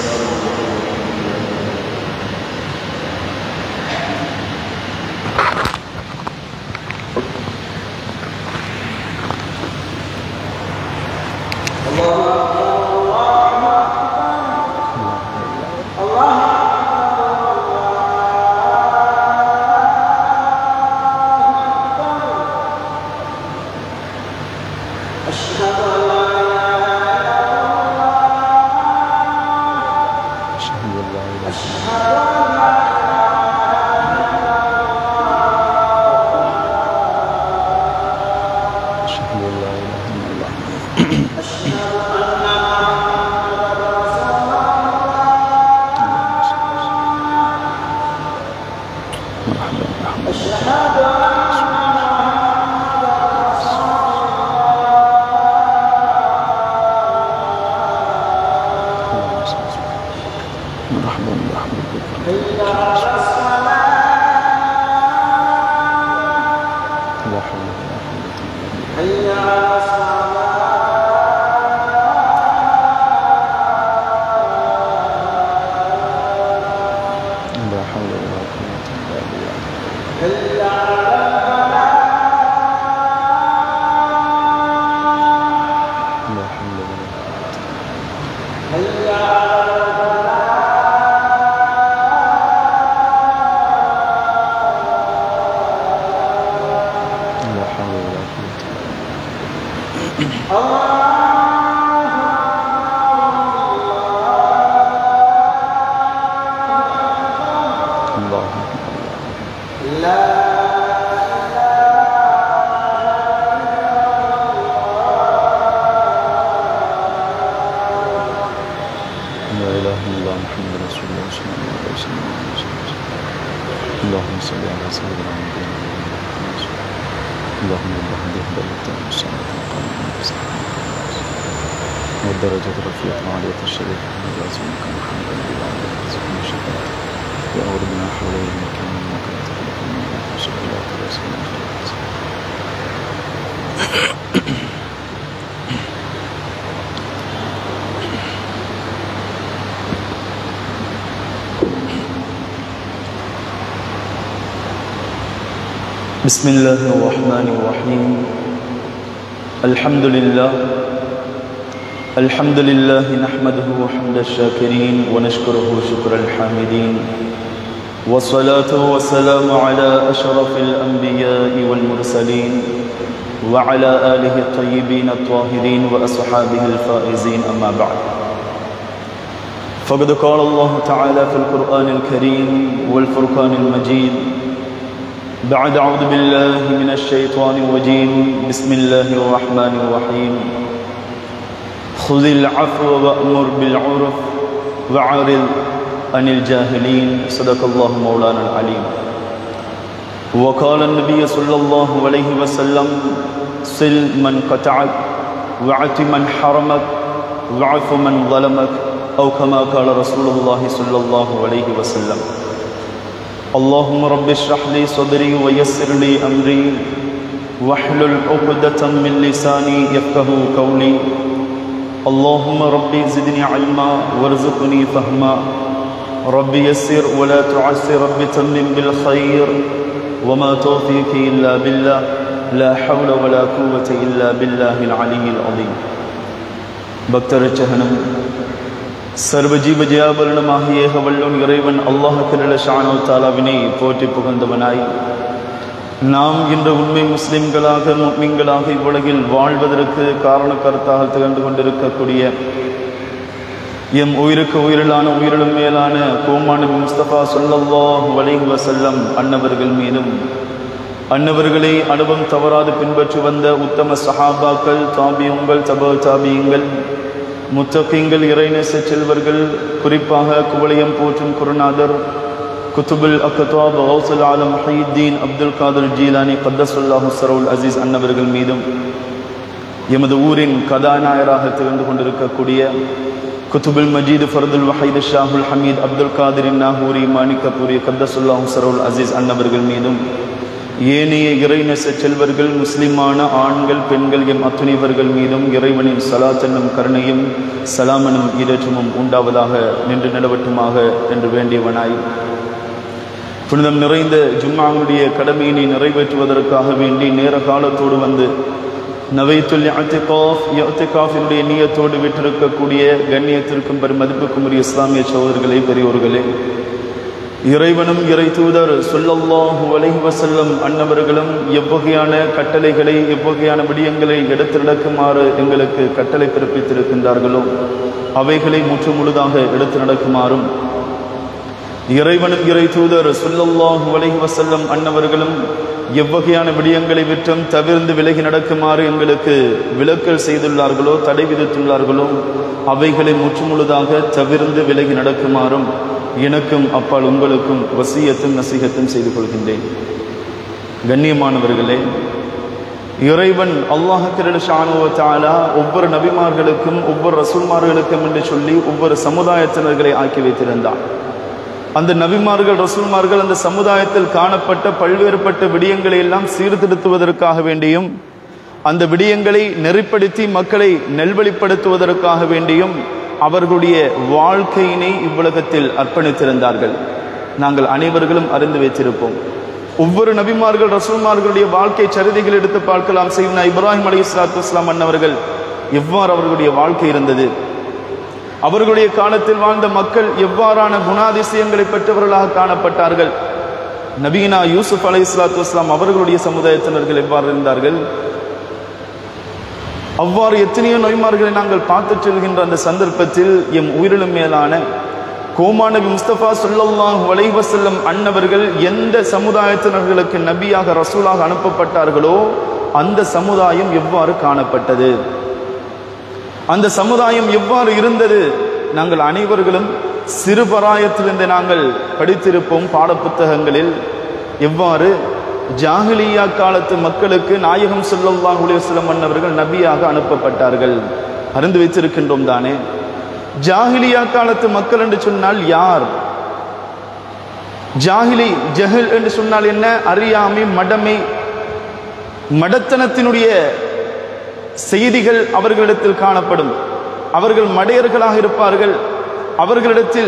أشهد أن لا إله إلا الله أشهد أن لا إله إلا الله مرحبا مرحبا مرحبا مرحبا بك لا حول ولا قوة إلا بالله لا حول ولا قوة إلا بالله لا حول ولا قوة لا حول ولا قوة إلا بالله الله لا إله إلا الله محمد رسول الله صلى الله عليه وسلم اللهم صل على سيدنا محمد اللهم اللهم به بلغت السنة قال والدرجة الرفيعة العالية الشريفة من لازمك محمدا بلا سبحان شكرا وأعوذ بنا حول المكان إنك لا تخلق من أنفسك لا ترسل بسم الله الرحمن الرحيم الحمد لله الحمد لله نحمده حمد الشاكرين ونشكره شكر الحامدين والصلاة والسلام على أشرف الأنبياء والمرسلين وعلى آله الطيبين الطاهرين وأصحابه الفائزين أما بعد فقد قال الله تعالى في القرآن الكريم والفرقان المجيد بعد أعوذ بالله من الشيطان الرجيم بسم الله الرحمن الرحيم خذ العفو وأمر بالعرف وعرض عن الجاهلين صدق الله مولانا العليم وقال النبي صلى الله عليه وسلم صل من قطعك وعت من حرمك وعف من ظلمك أو كما قال رسول الله صلى الله عليه وسلم اللهم رب اشرح لي صدري ويسر لي امري واحلل عقدة من لساني يفقه قولي اللهم ربي زدني علما وارزقني فهما ربي يسر ولا تعسر رب تمم بالخير وما توفيقي الا بالله لا حول ولا قوة الا بالله العلي العظيم பக்தரட்சகனும் சர்வஜீவ ஜெயாபரணமாகிய ஏகவல்லோன் இறைவன் அல்லாஹ் கிரள ஷானோ தாலாவினை போற்றி புகழ்ந்தவனாய் நாம் இன்று உண்மை முஸ்லிம்களாக முக்மின்களாக இவ்வுலகில் வாழ்வதற்கு காரணக்கருத்தாக திகழ்ந்து கொண்டிருக்கக்கூடிய எம் உயிருக்கு உயிரிலான உயிரிலும் மேலான கோமான முஸ்தபா சொல்லல்லாஹ் வலைஹி வசல்லம் அன்னவர்கள் மீதும் அன்னவர்களை அனுபவம் தவறாது பின்பற்றி வந்த உத்தம சஹாபாக்கள் தாபியங்கள் தப தாபியங்கள் முத்தகீங்கள் இறைநேச செல்வர்கள் குறிப்பாக குவளையம் போற்றும் குருநாதர் குத்துபுல் அக்கத்வாப் ஹவுசுல் ஆலம் ஹயீத்தீன் அப்துல் காதர் ஜீலானி கத்தசுல்லாஹு சரவுல் அசீஸ் அன்னவர்கள் மீதும் எமது ஊரின் கதாநாயகராக திகழ்ந்து கொண்டிருக்கக்கூடிய குத்துபுல் மஜீது ஃபர்துல் வஹீது ஷாஹுல் ஹமீத் அப்துல் காதிரின் நாகூரி மாணிக்கப்பூரி கத்தசுல்லாஹு சரவுல் அசீஸ் அன்னவர்கள் மீதும் ஏனைய இறைநெச செல்வர்கள் முஸ்லிமான ஆண்கள் பெண்கள் எம் அத்துணைவர்கள் மீதும் இறைவனின் சலாத்தனும் கருணையும் சலாமனும் ஈரேற்றமும் உண்டாவதாக நின்று நிலவட்டுமாக என்று வேண்டியவனாய் புனிதம் நிறைந்த ஜும்மாவுடைய கடமையினை நிறைவேற்றுவதற்காக வேண்டி நேர காலத்தோடு வந்து நவைத்துல் அத்திகாஃப் அத்திகாஃபினுடைய நீயத்தோடு விட்டிருக்கக்கூடிய கண்ணியத்திற்கும் பெருமதிப்புக்கும் உரிய இஸ்லாமிய சோதர்களே பெரியோர்களே இறைவனும் இறை தூதர் சொல்லல்லாஹு அலைஹி வசல்லம் அன்னவர்களும் எவ்வகையான கட்டளைகளை எவ்வகையான விடயங்களை எடுத்து நடக்குமாறு எங்களுக்கு கட்டளை பிறப்பித்திருக்கின்றார்களோ அவைகளை முற்று முழுதாக எடுத்து நடக்குமாறும் இறைவனும் இறை தூதர் சொல்லல்லாஹு அலைஹி வசல்லம் அன்னவர்களும் எவ்வகையான விடயங்களை விற்றும் தவிர்ந்து விலகி நடக்குமாறு எங்களுக்கு விலக்கல் செய்துள்ளார்களோ தடை விதித்துள்ளார்களோ அவைகளை முற்றுமுழுதாக தவிர்ந்து விலகி நடக்குமாறும் எனக்கும் அப்பால் உங்களுக்கும் வசியத்தும் நசீகத்தும் செய்து கொள்கின்றேன் கண்ணியமானவர்களே இறைவன் அல்லாஹிரஷானுவத்தாலா ஒவ்வொரு நபிமார்களுக்கும் ஒவ்வொரு ரசூல்மார்களுக்கும் என்று சொல்லி ஒவ்வொரு சமுதாயத்தினர்களை ஆக்கி வைத்திருந்தான் அந்த நபிமார்கள் ரசூல்மார்கள் அந்த சமுதாயத்தில் காணப்பட்ட பல்வேறுபட்ட விடயங்களை எல்லாம் சீர்திருத்துவதற்காக வேண்டியும் அந்த விடயங்களை நெறிப்படுத்தி மக்களை நெல்வழிப்படுத்துவதற்காக வேண்டியும் அவர்களுடைய வாழ்க்கையினை இவ்வுலகத்தில் அர்ப்பணித்திருந்தார்கள் நாங்கள் அனைவர்களும் அறிந்து வைத்திருப்போம் ஒவ்வொரு நபிமார்கள் ரசூல்மார்களுடைய வாழ்க்கை சரிதைகள் எடுத்து பார்க்கலாம் செய்வனா இப்ராஹிம் அலி இஸ்லாத்து இஸ்லாம் அன்னவர்கள் எவ்வாறு அவர்களுடைய வாழ்க்கை இருந்தது அவர்களுடைய காலத்தில் வாழ்ந்த மக்கள் எவ்வாறான குணாதிசயங்களை பெற்றவர்களாக காணப்பட்டார்கள் நபீனா யூசுப் அலி இஸ்லாத்து இஸ்லாம் அவர்களுடைய சமுதாயத்தினர்கள் எவ்வாறு இருந்தார்கள் அவ்வாறு எத்தனையோ நோய்மார்களை நாங்கள் பார்த்து செல்கின்ற அந்த சந்தர்ப்பத்தில் எம் உயிரிலும் மேலான கோமா நபி முஸ்தபா சொல்லல்லாஹ் வலைவசல்லம் அன்னவர்கள் எந்த சமுதாயத்தினர்களுக்கு நபியாக ரசூலாக அனுப்பப்பட்டார்களோ அந்த சமுதாயம் எவ்வாறு காணப்பட்டது அந்த சமுதாயம் எவ்வாறு இருந்தது நாங்கள் அனைவர்களும் சிறுபராயத்திலிருந்து நாங்கள் படித்திருப்போம் பாடப்புத்தகங்களில் எவ்வாறு ஜாகிலியா காலத்து மக்களுக்கு நாயகம் சொல்லல்லாஹ் உலேஸ்லம் அன்னவர்கள் நபியாக அனுப்பப்பட்டார்கள் அறிந்து வைத்திருக்கின்றோம் தானே ஜாகிலியா காலத்து மக்கள் என்று சொன்னால் யார் ஜாகிலி ஜஹல் என்று சொன்னால் என்ன அறியாமை மடமை மடத்தனத்தினுடைய செய்திகள் அவர்களிடத்தில் காணப்படும் அவர்கள் மடையர்களாக இருப்பார்கள் அவர்களிடத்தில்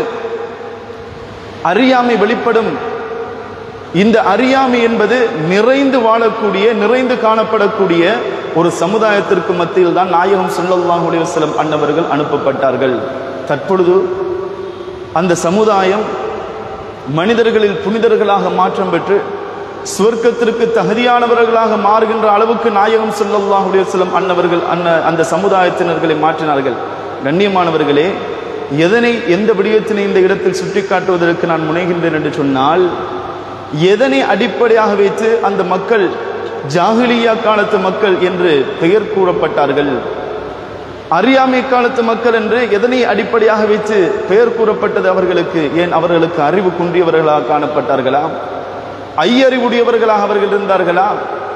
அறியாமை வெளிப்படும் இந்த அறியாமை என்பது நிறைந்து வாழக்கூடிய நிறைந்து காணப்படக்கூடிய ஒரு சமுதாயத்திற்கு மத்தியில் தான் நாயகம் சொல்லல்லாஹ் உடைவசலம் அன்னவர்கள் அனுப்பப்பட்டார்கள் தற்பொழுது அந்த சமுதாயம் மனிதர்களில் புனிதர்களாக மாற்றம் பெற்று சுவர்க்கத்திற்கு தகுதியானவர்களாக மாறுகின்ற அளவுக்கு நாயகம் சொல்லல்லாஹ் உடைவசலம் அன்னவர்கள் அன்ன அந்த சமுதாயத்தினர்களை மாற்றினார்கள் கண்ணியமானவர்களே எதனை எந்த விடயத்தினை இந்த இடத்தில் சுட்டிக்காட்டுவதற்கு நான் முனைகின்றேன் என்று சொன்னால் எதனை அடிப்படையாக வைத்து அந்த மக்கள் ஜாகிலியா காலத்து மக்கள் என்று பெயர் கூறப்பட்டார்கள் அறியாமை காலத்து மக்கள் என்று எதனை அடிப்படையாக வைத்து பெயர் கூறப்பட்டது அவர்களுக்கு ஏன் அவர்களுக்கு அறிவு குன்றியவர்களாக காணப்பட்டார்களா ஐயறிவுடையவர்களாக அவர்கள் இருந்தார்களா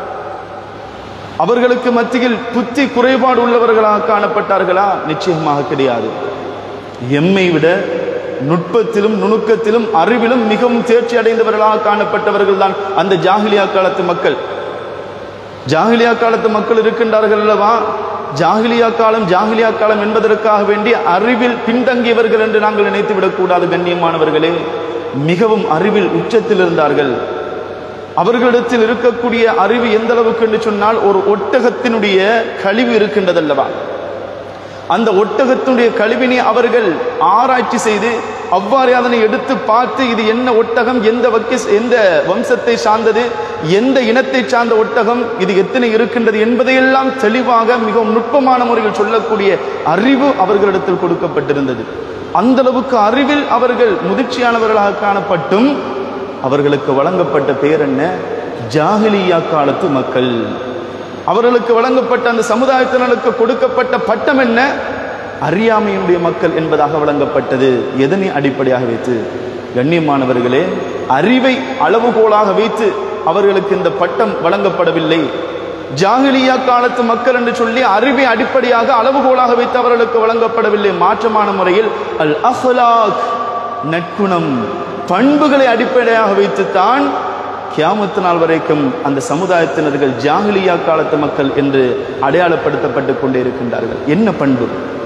அவர்களுக்கு மத்தியில் புத்தி குறைபாடு உள்ளவர்களாக காணப்பட்டார்களா நிச்சயமாக கிடையாது எம்மை விட நுட்பத்திலும் நுணுக்கத்திலும் அறிவிலும் மிகவும் தேர்ச்சி அடைந்தவர்களாக காணப்பட்டவர்கள் தான் அந்த ஜாகிலியா காலத்து மக்கள் ஜாகிலியா காலத்து மக்கள் இருக்கின்றார்கள் அல்லவா ஜாகிலியா காலம் ஜாகிலியா காலம் என்பதற்காக வேண்டி அறிவில் பின்தங்கியவர்கள் என்று நாங்கள் நினைத்து விடக்கூடாது கண்ணியமானவர்களே மிகவும் அறிவில் உச்சத்தில் இருந்தார்கள் அவர்களிடத்தில் இருக்கக்கூடிய அறிவு எந்த அளவுக்கு என்று சொன்னால் ஒரு ஒட்டகத்தினுடைய கழிவு இருக்கின்றதல்லவா அந்த ஒட்டகத்தினுடைய கழிவினை அவர்கள் ஆராய்ச்சி செய்து அவ்வாறு அதனை எடுத்து பார்த்து இது என்ன ஒட்டகம் எந்த வக்கி எந்த வம்சத்தை சார்ந்தது எந்த இனத்தை சார்ந்த ஒட்டகம் இது எத்தனை இருக்கின்றது என்பதையெல்லாம் தெளிவாக மிகவும் நுட்பமான முறையில் சொல்லக்கூடிய அறிவு அவர்களிடத்தில் கொடுக்கப்பட்டிருந்தது அந்த அளவுக்கு அறிவில் அவர்கள் முதிர்ச்சியானவர்களாக காணப்பட்டும் அவர்களுக்கு வழங்கப்பட்ட பெயர் என்ன ஜாகிலியா காலத்து மக்கள் அவர்களுக்கு வழங்கப்பட்ட அந்த சமுதாயத்தினருக்கு கொடுக்கப்பட்ட பட்டம் என்ன அறியாமையினுடைய மக்கள் என்பதாக வழங்கப்பட்டது எதனை அடிப்படையாக வைத்து கண்ணியமானவர்களே அறிவை அளவுகோலாக வைத்து அவர்களுக்கு இந்த பட்டம் வழங்கப்படவில்லை ஜாகிலியா காலத்து மக்கள் என்று சொல்லி அறிவை அடிப்படையாக அளவுகோலாக வைத்து அவர்களுக்கு வழங்கப்படவில்லை மாற்றமான முறையில் அல் அஹ்லாக் நட்குணம் பண்புகளை அடிப்படையாக வைத்துத்தான் கியாமத்து நாள் வரைக்கும் அந்த சமுதாயத்தினர்கள் ஜாகிலியா காலத்து மக்கள் என்று அடையாளப்படுத்தப்பட்டு கொண்டே இருக்கின்றார்கள் என்ன பண்பு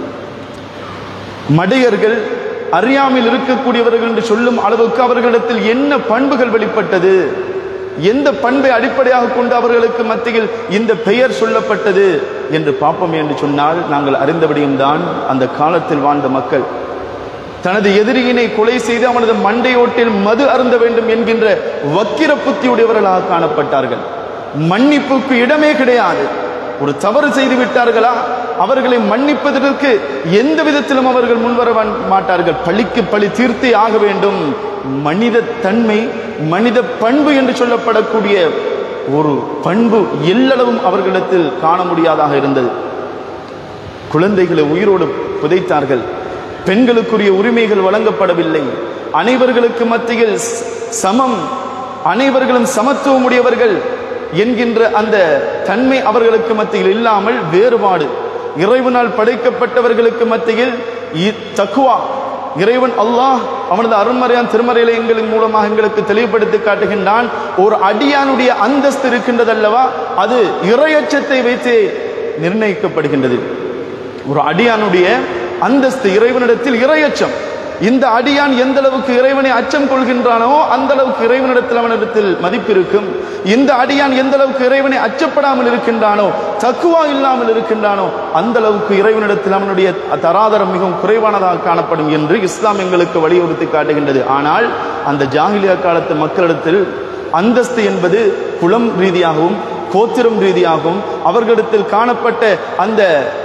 மடையர்கள் அறியாமல் இருக்கக்கூடியவர்கள் என்று சொல்லும் அளவுக்கு அவர்களிடத்தில் என்ன பண்புகள் வெளிப்பட்டது எந்த பண்பை அடிப்படையாக கொண்டு அவர்களுக்கு மத்தியில் இந்த பெயர் சொல்லப்பட்டது என்று பார்ப்போம் என்று சொன்னால் நாங்கள் அறிந்தபடியும் தான் அந்த காலத்தில் வாழ்ந்த மக்கள் தனது எதிரியினை கொலை செய்து அவனது மண்டையோட்டில் மது அருந்த வேண்டும் என்கின்ற வக்கிர புத்தியுடையவர்களாக காணப்பட்டார்கள் மன்னிப்புக்கு இடமே கிடையாது ஒரு தவறு செய்து விட்டார்களா அவர்களை மன்னிப்பதற்கு எந்த விதத்திலும் அவர்கள் முன்வர மாட்டார்கள் பழிக்கு பழி தீர்த்தே ஆக வேண்டும் மனித தன்மை மனித பண்பு என்று சொல்லப்படக்கூடிய ஒரு பண்பு எல்லளவும் அவர்களிடத்தில் காண முடியாதாக இருந்தது குழந்தைகளை உயிரோடு புதைத்தார்கள் பெண்களுக்குரிய உரிமைகள் வழங்கப்படவில்லை அனைவர்களுக்கு மத்தியில் சமம் அனைவர்களும் சமத்துவம் உடையவர்கள் என்கின்ற அந்த தன்மை அவர்களுக்கு மத்தியில் இல்லாமல் வேறுபாடு இறைவனால் படைக்கப்பட்டவர்களுக்கு மத்தியில் தக்குவா இறைவன் அல்லாஹ் அவனது அருண்மறையான் திருமறையிலயங்களின் மூலமாக எங்களுக்கு தெளிவுபடுத்தி காட்டுகின்றான் ஒரு அடியானுடைய அந்தஸ்து இருக்கின்றது அல்லவா அது இறையச்சத்தை வைத்தே நிர்ணயிக்கப்படுகின்றது ஒரு அடியானுடைய அந்தஸ்து இறைவனிடத்தில் இறையச்சம் இந்த அடியான் எந்த அளவுக்கு இறைவனை அச்சம் கொள்கின்றானோ அந்த அளவுக்கு இறைவனிடத்தில் அவனிடத்தில் மதிப்பு இருக்கும் இந்த அடியான் எந்த அளவுக்கு இறைவனை அச்சப்படாமல் இருக்கின்றானோ தக்குவா இல்லாமல் இருக்கின்றானோ அந்த அளவுக்கு இறைவனிடத்தில் அவனுடைய தராதரம் மிகவும் குறைவானதாக காணப்படும் என்று இஸ்லாம் எங்களுக்கு வலியுறுத்தி காட்டுகின்றது ஆனால் அந்த ஜாகிலியா காலத்து மக்களிடத்தில் அந்தஸ்து என்பது குலம் ரீதியாகவும் கோத்திரம் ரீதியாகவும் அவர்களிடத்தில் காணப்பட்ட அந்த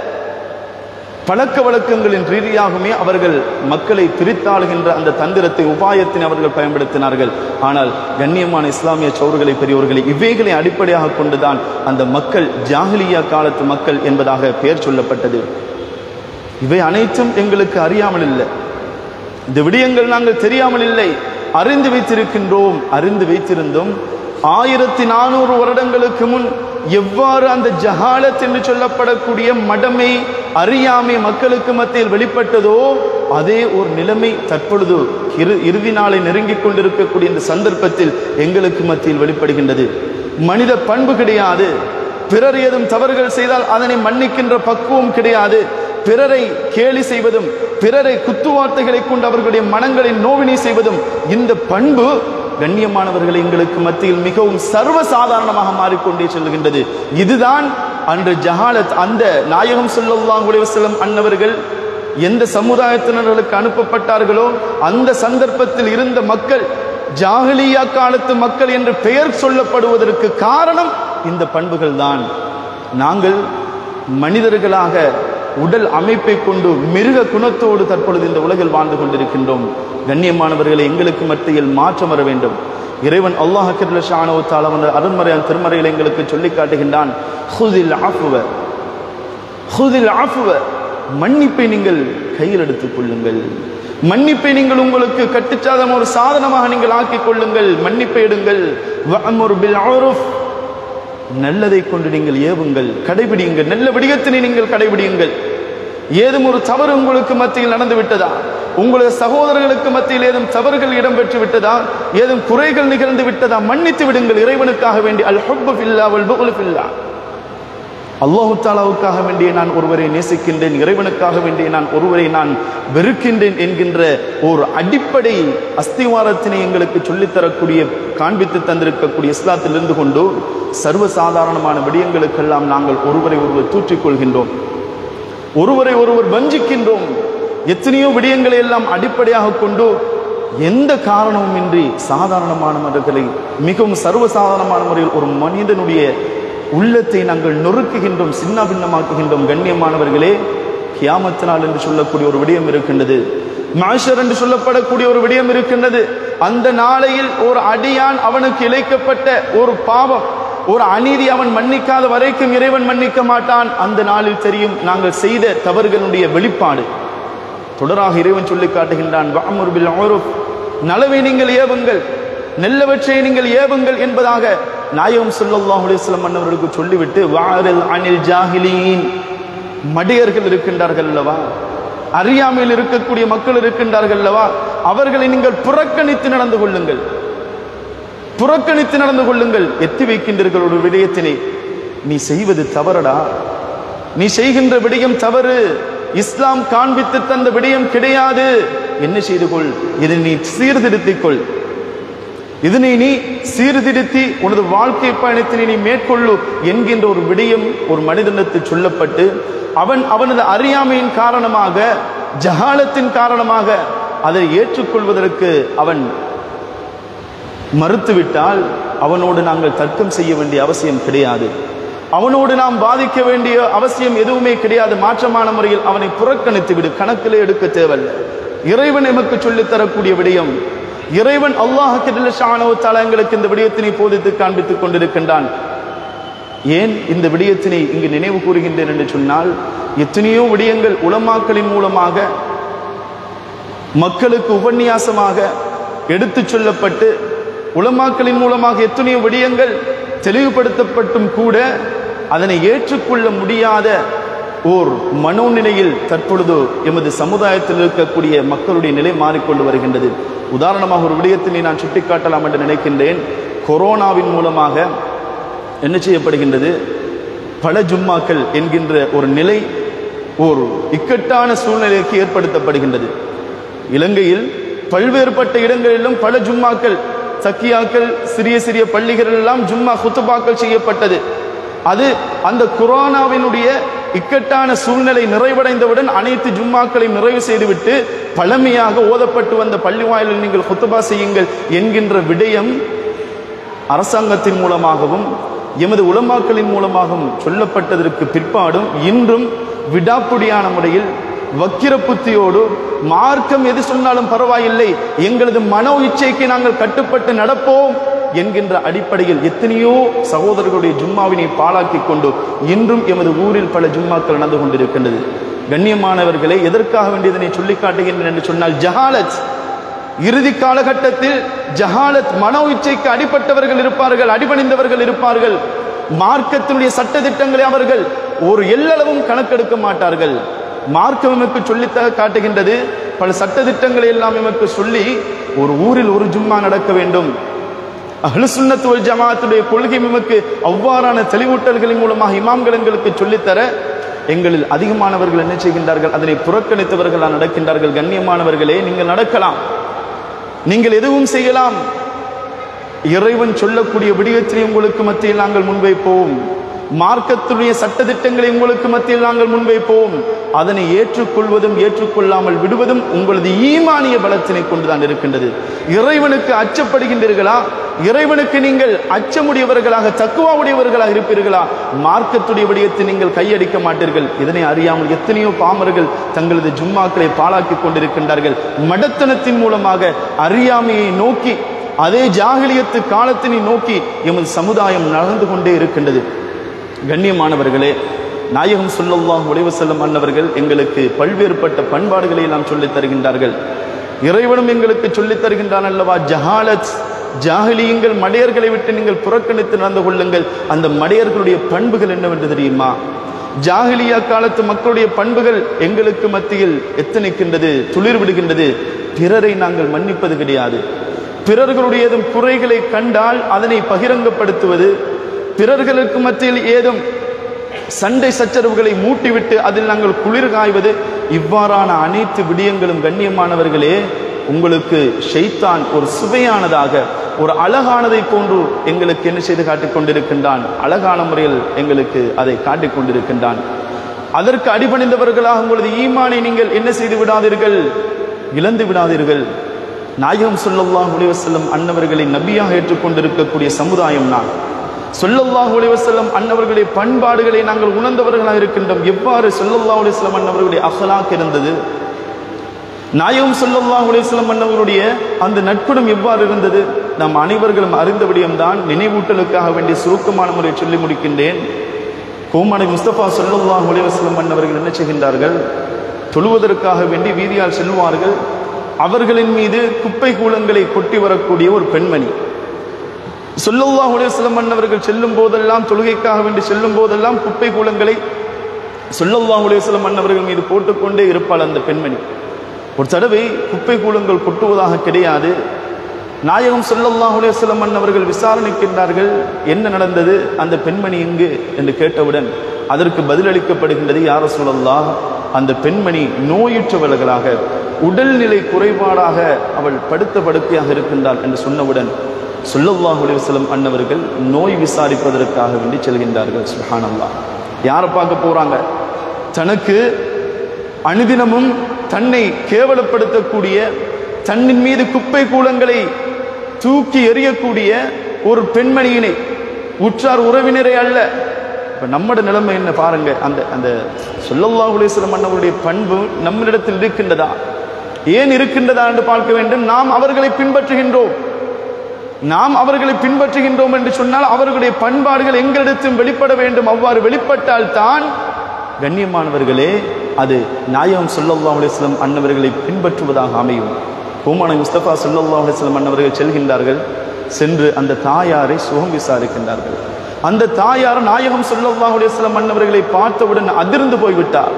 பழக்க வழக்கங்களின் ரீதியாகவே அவர்கள் மக்களை பிரித்தாளுகின்ற அந்த தந்திரத்தை உபாயத்தினை அவர்கள் பயன்படுத்தினார்கள் ஆனால் கண்ணியமான இஸ்லாமிய சோறுகளை பெரியவர்களை இவைகளை அடிப்படையாக கொண்டுதான் அந்த மக்கள் ஜாகிலியா காலத்து மக்கள் என்பதாக பெயர் சொல்லப்பட்டது இவை அனைத்தும் எங்களுக்கு அறியாமல் இல்லை இந்த விடயங்கள் நாங்கள் தெரியாமல் இல்லை அறிந்து வைத்திருக்கின்றோம் அறிந்து வைத்திருந்தோம் ஆயிரத்தி நானூறு வருடங்களுக்கு முன் எவ்வாறு அந்த ஜஹாலத் என்று சொல்லப்படக்கூடிய மடமை அறியாமை மக்களுக்கு மத்தியில் வெளிப்பட்டதோ அதே ஒரு நிலைமை தற்பொழுது இறு இறுதி நாளை நெருங்கிக் கொண்டிருக்கக்கூடிய இந்த சந்தர்ப்பத்தில் எங்களுக்கு மத்தியில் வெளிப்படுகின்றது மனித பண்பு கிடையாது பிறர் ஏதும் தவறுகள் செய்தால் அதனை மன்னிக்கின்ற பக்குவம் கிடையாது பிறரை கேலி செய்வதும் பிறரை குத்துவார்த்தைகளை கொண்டு அவர்களுடைய மனங்களை நோவினை செய்வதும் இந்த பண்பு கண்ணியமானவர்கள் எங்களுக்கு மத்தியில் மிகவும் சர்வசாதாரணமாக மாறிக்கொண்டே செல்கின்றது இதுதான் அன்று ஜஹாலத் அந்த நாயகம் சொல்லல்லாஹ் உலகம் அன்னவர்கள் எந்த சமுதாயத்தினர்களுக்கு அனுப்பப்பட்டார்களோ அந்த சந்தர்ப்பத்தில் இருந்த மக்கள் ஜாகலியா காலத்து மக்கள் என்று பெயர் சொல்லப்படுவதற்கு காரணம் இந்த பண்புகள் தான் நாங்கள் மனிதர்களாக உடல் அமைப்பை கொண்டு மிருக குணத்தோடு தற்பொழுது இந்த உலகில் வாழ்ந்து கொண்டிருக்கின்றோம் கண்ணியமானவர்களை எங்களுக்கு மத்தியில் மாற்றம் வர வேண்டும் இறைவன் அல்லாஹ் கிருஷானவத்தால் அவன் அருண்மறையான் திருமறையில் எங்களுக்கு சொல்லி காட்டுகின்றான் ஹுதில் ஆஃபுவ ஹுதில் ஆஃபுவ மன்னிப்பை நீங்கள் கையில் எடுத்துக் கொள்ளுங்கள் மன்னிப்பை நீங்கள் உங்களுக்கு கட்டுச்சாதம் ஒரு சாதனமாக நீங்கள் ஆக்கிக் கொள்ளுங்கள் மன்னிப்பை எடுங்கள் வஅமுர் பில் உருஃப் நல்லதை கொண்டு நீங்கள் ஏவுங்கள் கடைபிடியுங்கள் நல்ல விடயத்தினை நீங்கள் கடைபிடியுங்கள் ஏதும் ஒரு தவறு உங்களுக்கு மத்தியில் நடந்து விட்டதா உங்களது சகோதரர்களுக்கு மத்தியில் ஏதும் தவறுகள் இடம்பெற்று விட்டதா ஏதும் குறைகள் நிகழ்ந்து விட்டதா மன்னித்து விடுங்கள் இறைவனுக்காக வேண்டி அல் ஹுப்பு ஃபில்லா வல் புகுலு ஃபில்லா அல்லாஹு தாலாவுக்காக வேண்டிய நான் ஒருவரை நேசிக்கின்றேன் இறைவனுக்காக வேண்டிய நான் ஒருவரை நான் வெறுக்கின்றேன் என்கின்ற ஒரு அடிப்படை அஸ்திவாரத்தினை எங்களுக்கு சொல்லித்தரக்கூடிய காண்பித்து தந்திருக்கக்கூடிய இஸ்லாத்தில் இருந்து கொண்டு சர்வசாதாரணமான விடயங்களுக்கெல்லாம் நாங்கள் ஒருவரை ஒருவர் தூற்றிக்கொள்கின்றோம் ஒருவரை ஒருவர் வஞ்சிக்கின்றோம் எத்தனையோ விடயங்களை எல்லாம் அடிப்படையாக கொண்டு எந்த காரணமும் இன்றி சாதாரணமானவர்களை மிகவும் சர்வசாதாரணமான முறையில் ஒரு மனிதனுடைய உள்ளத்தை நாங்கள் நொறுக்குகின்றோம் சின்ன பின்னமாக்குகின்றோம் கண்ணியமானவர்களே கியாமத்து நாள் என்று சொல்லக்கூடிய ஒரு விடயம் இருக்கின்றது மாஷர் என்று சொல்லப்படக்கூடிய ஒரு விடயம் இருக்கின்றது அந்த நாளையில் ஒரு அடியான் அவனுக்கு இழைக்கப்பட்ட ஒரு பாவம் ஒரு அநீதி அவன் மன்னிக்காத வரைக்கும் இறைவன் மன்னிக்க மாட்டான் அந்த நாளில் தெரியும் நாங்கள் செய்த தவறுகளுடைய வெளிப்பாடு தொடராக இறைவன் சொல்லி காட்டுகின்றான் வஅமுர் பில் உருஃப் நலவை நீங்கள் ஏவுங்கள் நல்லவற்றை நீங்கள் ஏவுங்கள் என்பதாக நாயகம் ஸல்லல்லாஹு அலைஹி வஸல்லம் அன்னவர்களுக்கு சொல்லிவிட்டு வாரில் அனில் ஜாஹிலீன் மடியர்கள் இருக்கின்றார்கள் அல்லவா அறியாமையில் இருக்கக்கூடிய மக்கள் இருக்கின்றார்கள் அல்லவா அவர்களை நீங்கள் புறக்கணித்து நடந்து கொள்ளுங்கள் புறக்கணித்து நடந்து கொள்ளுங்கள் எத்தி வைக்கின்றீர்கள் ஒரு விடயத்தினை நீ செய்வது தவறடா நீ செய்கின்ற விடயம் தவறு இஸ்லாம் காண்பித்து தந்த விடயம் கிடையாது என்ன செய்து கொள் இதை நீ சீர்திருத்திக் கொள் இதனை நீ சீர்திருத்தி உனது வாழ்க்கை பயணத்தினை நீ மேற்கொள்ளு என்கின்ற ஒரு விடயம் ஒரு மனிதனுக்கு சொல்லப்பட்டு அவன் அவனது அறியாமையின் காரணமாக ஜஹாலத்தின் காரணமாக அதை ஏற்றுக்கொள்வதற்கு அவன் மறுத்துவிட்டால் அவனோடு நாங்கள் தர்க்கம் செய்ய வேண்டிய அவசியம் கிடையாது அவனோடு நாம் பாதிக்க வேண்டிய அவசியம் எதுவுமே கிடையாது மாற்றமான முறையில் அவனை புறக்கணித்து விடு கணக்கிலே எடுக்க தேவையில்லை இறைவன் எமக்கு சொல்லித் தரக்கூடிய விடயம் இறைவன் அல்லாஹ் எங்களுக்கு இந்த விடயத்தினை போதித்து காண்பித்துக் கொண்டிருக்கின்றான் ஏன் இந்த விடயத்தினை இங்கு நினைவு கூறுகின்றேன் என்று சொன்னால் எத்தனையோ விடயங்கள் உலமாக்களின் மூலமாக மக்களுக்கு உபன்யாசமாக எடுத்துச் சொல்லப்பட்டு உலமாக்களின் மூலமாக எத்தனையோ விடயங்கள் தெளிவுபடுத்தப்பட்டும் கூட அதனை ஏற்றுக்கொள்ள முடியாத ஓர் மனோநிலையில் தற்பொழுது எமது சமுதாயத்தில் இருக்கக்கூடிய மக்களுடைய நிலை மாறிக்கொண்டு வருகின்றது உதாரணமாக ஒரு விடயத்தினை நான் சுட்டிக்காட்டலாம் என்று நினைக்கின்றேன் கொரோனாவின் மூலமாக என்ன செய்யப்படுகின்றது பல ஜும்மாக்கள் என்கின்ற ஒரு நிலை ஒரு இக்கட்டான சூழ்நிலைக்கு ஏற்படுத்தப்படுகின்றது இலங்கையில் பல்வேறுபட்ட இடங்களிலும் பல ஜும்மாக்கள் சக்கியாக்கள் சிறிய சிறிய பள்ளிகள் எல்லாம் ஜும்மா குத்துபாக்கள் செய்யப்பட்டது அது அந்த குரானாவினுடைய இக்கட்டான சூழ்நிலை நிறைவடைந்தவுடன் அனைத்து ஜும்மாக்களையும் நிறைவு செய்துவிட்டு பழமையாக ஓதப்பட்டு வந்த பள்ளி வாயிலில் நீங்கள் குத்துபா செய்யுங்கள் என்கின்ற விடயம் அரசாங்கத்தின் மூலமாகவும் எமது உலமாக்களின் மூலமாகவும் சொல்லப்பட்டதற்கு பிற்பாடும் இன்றும் விடாப்புடியான முறையில் வக்கிர புத்தியோடு மார்க்கம் எது சொன்னாலும் பரவாயில்லை எங்களது மனோ இச்சைக்கு நாங்கள் கட்டுப்பட்டு நடப்போம் என்கின்ற அடிப்படையில் எத்தனையோ சகோதரர்களுடைய ஜும்மாவினை பாழாக்கி கொண்டு இன்றும் எமது ஊரில் பல ஜும்மாக்கள் நடந்து கொண்டிருக்கின்றது கண்ணியமானவர்களை எதற்காக வேண்டியதனை சொல்லி காட்டுகின்றேன் என்று சொன்னால் ஜஹாலத் இறுதி காலகட்டத்தில் ஜஹாலத் மனோ இச்சைக்கு அடிப்பட்டவர்கள் இருப்பார்கள் அடிபணிந்தவர்கள் இருப்பார்கள் மார்க்கத்தினுடைய சட்ட திட்டங்களை அவர்கள் ஒரு எல்லளவும் கணக்கெடுக்க மாட்டார்கள் மார்க்கம் எமக்கு சொல்லித்தர காட்டுகின்றது பல சட்ட திட்டங்களை எல்லாம் எமக்கு சொல்லி ஒரு ஊரில் ஒரு ஜும்மா நடக்க வேண்டும் அஹ்லுசுன்னத் வல் ஜமாத்துடைய கொள்கை எமக்கு அவ்வாறான தெளிவூட்டல்களின் மூலமாக இமாம்கள் எங்களுக்கு சொல்லித்தர எங்களில் அதிகமானவர்கள் என்ன செய்கின்றார்கள் அதனை புறக்கணித்தவர்களாக நடக்கின்றார்கள் கண்ணியமானவர்களே நீங்கள் நடக்கலாம் நீங்கள் எதுவும் செய்யலாம் இறைவன் சொல்லக்கூடிய விடயத்தினை உங்களுக்கு மத்தியில் நாங்கள் முன்வைப்போம் மார்க்கத்துடைய சட்டதிட்டங்களை உங்களுக்கு மத்தியில் நாங்கள் முன்வைப்போம் அதனை ஏற்றுக்கொள்வதும் ஏற்றுக்கொள்ளாமல் விடுவதும் உங்களது ஈமானிய பலத்தினை கொண்டுதான் இருக்கின்றது இறைவனுக்கு அச்சப்படுகின்றீர்களா இறைவனுக்கு நீங்கள் அச்சமுடையவர்களாக தக்குவாவுடையவர்களாக இருப்பீர்களா மார்க்கத்துடைய விடயத்தை நீங்கள் கையடிக்க மாட்டீர்கள் இதனை அறியாமல் எத்தனையோ பாமர்கள் தங்களது ஜும்மாக்களை பாழாக்கி கொண்டிருக்கின்றார்கள் மடத்தனத்தின் மூலமாக அறியாமையை நோக்கி அதே ஜாகிலியத்து காலத்தினை நோக்கி எமது சமுதாயம் நடந்து கொண்டே இருக்கின்றது கண்ணியமானவர்களே நாயகம் சொல்லல்லாஹ் உழைவு செல்லும் அன்னவர்கள் எங்களுக்கு பல்வேறுபட்ட பண்பாடுகளை எல்லாம் சொல்லித் தருகின்றார்கள் இறைவனும் எங்களுக்கு சொல்லித் தருகின்றான் அல்லவா ஜஹாலத் ஜாகிலியுங்கள் மடையர்களை விட்டு நீங்கள் புறக்கணித்து நடந்து கொள்ளுங்கள் அந்த மடையர்களுடைய பண்புகள் என்னவென்று தெரியுமா ஜாகிலியா காலத்து மக்களுடைய பண்புகள் எங்களுக்கு மத்தியில் எத்தனைக்கின்றது துளிர் விடுகின்றது பிறரை நாங்கள் மன்னிப்பது கிடையாது பிறர்களுடைய ஏதும் குறைகளை கண்டால் அதனை பகிரங்கப்படுத்துவது பிறர்களுக்கு மத்தியில் ஏதும் சண்டை சச்சரவுகளை மூட்டிவிட்டு அதில் நாங்கள் குளிர் காய்வது இவ்வாறான அனைத்து விடயங்களும் கண்ணியமானவர்களே உங்களுக்கு ஷைத்தான் ஒரு சுவையானதாக ஒரு அழகானதை போன்று எங்களுக்கு என்ன செய்து காட்டிக் கொண்டிருக்கின்றான் அழகான முறையில் எங்களுக்கு அதை காட்டிக் கொண்டிருக்கின்றான் அதற்கு அடிபணிந்தவர்களாக உங்களது ஈமானை நீங்கள் என்ன செய்து விடாதீர்கள் இழந்து விடாதீர்கள் நாயகம் சொல்லல்லாஹ் உலைவசல்லம் அன்னவர்களை நபியாக ஏற்றுக்கொண்டிருக்கக்கூடிய சமுதாயம் நான் சொல்லல்லாஹ் உலைவசல்லம் அன்னவர்களுடைய பண்பாடுகளை நாங்கள் உணர்ந்தவர்களாக இருக்கின்றோம் எவ்வாறு சொல்லல்லாஹ் உலைவசல்லம் அன்னவர்களுடைய அகலாக் இருந்தது நாயகம் சொல்லல்லாஹ் உலைவசல்லம் அன்னவர்களுடைய அந்த நட்புடம் எவ்வாறு இருந்தது நாம் அனைவர்களும் அறிந்த விடயம்தான் நினைவூட்டலுக்காக வேண்டிய சுருக்கமான முறையை சொல்லி முடிக்கின்றேன் கோமானை முஸ்தபா சொல்லல்லாஹ் உலைவசல்லம் அன்னவர்கள் என்ன செய்கின்றார்கள் தொழுவதற்காக வேண்டி வீதியால் செல்வார்கள் அவர்களின் மீது குப்பை கூலங்களை கொட்டி வரக்கூடிய ஒரு பெண்மணி சொல்லல்லாஹ் உலேசலம் மன்னவர்கள் செல்லும் போதெல்லாம் தொழுகைக்காக வேண்டி செல்லும் போதெல்லாம் குப்பை கூலங்களை சொல்லல்லாஹ் உலேசலம் மன்னவர்கள் மீது போட்டுக்கொண்டே இருப்பாள் அந்த பெண்மணி ஒரு தடவை குப்பை கூலங்கள் கொட்டுவதாக கிடையாது நாயகம் ஸல்லல்லாஹு அலைஹி வஸல்லம் அவர்கள் விசாரணைக்கின்றார்கள் என்ன நடந்தது அந்த பெண்மணி எங்கு என்று கேட்டவுடன் அதற்கு பதிலளிக்கப்படுகின்றது யார் ரசூலல்லாஹ் அந்த பெண்மணி நோயுற்றவர்களாக உடல்நிலை குறைபாடாக அவள் படுத்த படுக்கையாக இருக்கின்றாள் என்று சொன்னவுடன் ஸல்லல்லாஹு அலைஹி வஸல்லம் அன்னவர்கள் நோய் விசாரிப்பதற்காக வேண்டி செல்கின்றார்கள் சுப்ஹானல்லாஹ் யாரை பார்க்க போறாங்க தனக்கு அனுதினமும் தன்னை கேவலப்படுத்தக்கூடிய தன்னின் மீது குப்பை கூலங்களை தூக்கி எறியக்கூடிய ஒரு பெண்மணியினை உற்றார் உறவினரை அல்ல இப்ப நம்மட நிலைமை என்ன பாருங்க அந்த அந்த சொல்லல்லாஹு அலைஹி வஸல்லம் அண்ணவருடைய பண்பு நம்மிடத்தில் இருக்கின்றதா ஏன் இருக்கின்றதா என்று பார்க்க வேண்டும் நாம் அவர்களை பின்பற்றுகின்றோம் நாம் அவர்களை பின்பற்றுகின்றோம் என்று சொன்னால் அவர்களுடைய பண்பாடுகள் எங்களிடத்தும் வெளிப்பட வேண்டும் அவ்வாறு வெளிப்பட்டால் தான் கண்ணியமானவர்களே அது நாயகம் ஸல்லல்லாஹு அலைஹி வஸல்லம் அன்னவர்களை பின்பற்றுவதாக அமையும் கோமான முஸ்தபா ஸல்லல்லாஹு அலைஹி வஸல்லம் அன்னவர்கள் செல்கின்றார்கள் சென்று அந்த தாயாரை சுகம் விசாரிக்கின்றார்கள் அந்த தாயார் நாயகம் ஸல்லல்லாஹு அலைஹி வஸல்லம் அன்னவர்களை பார்த்தவுடன் அதிர்ந்து போய்விட்டார்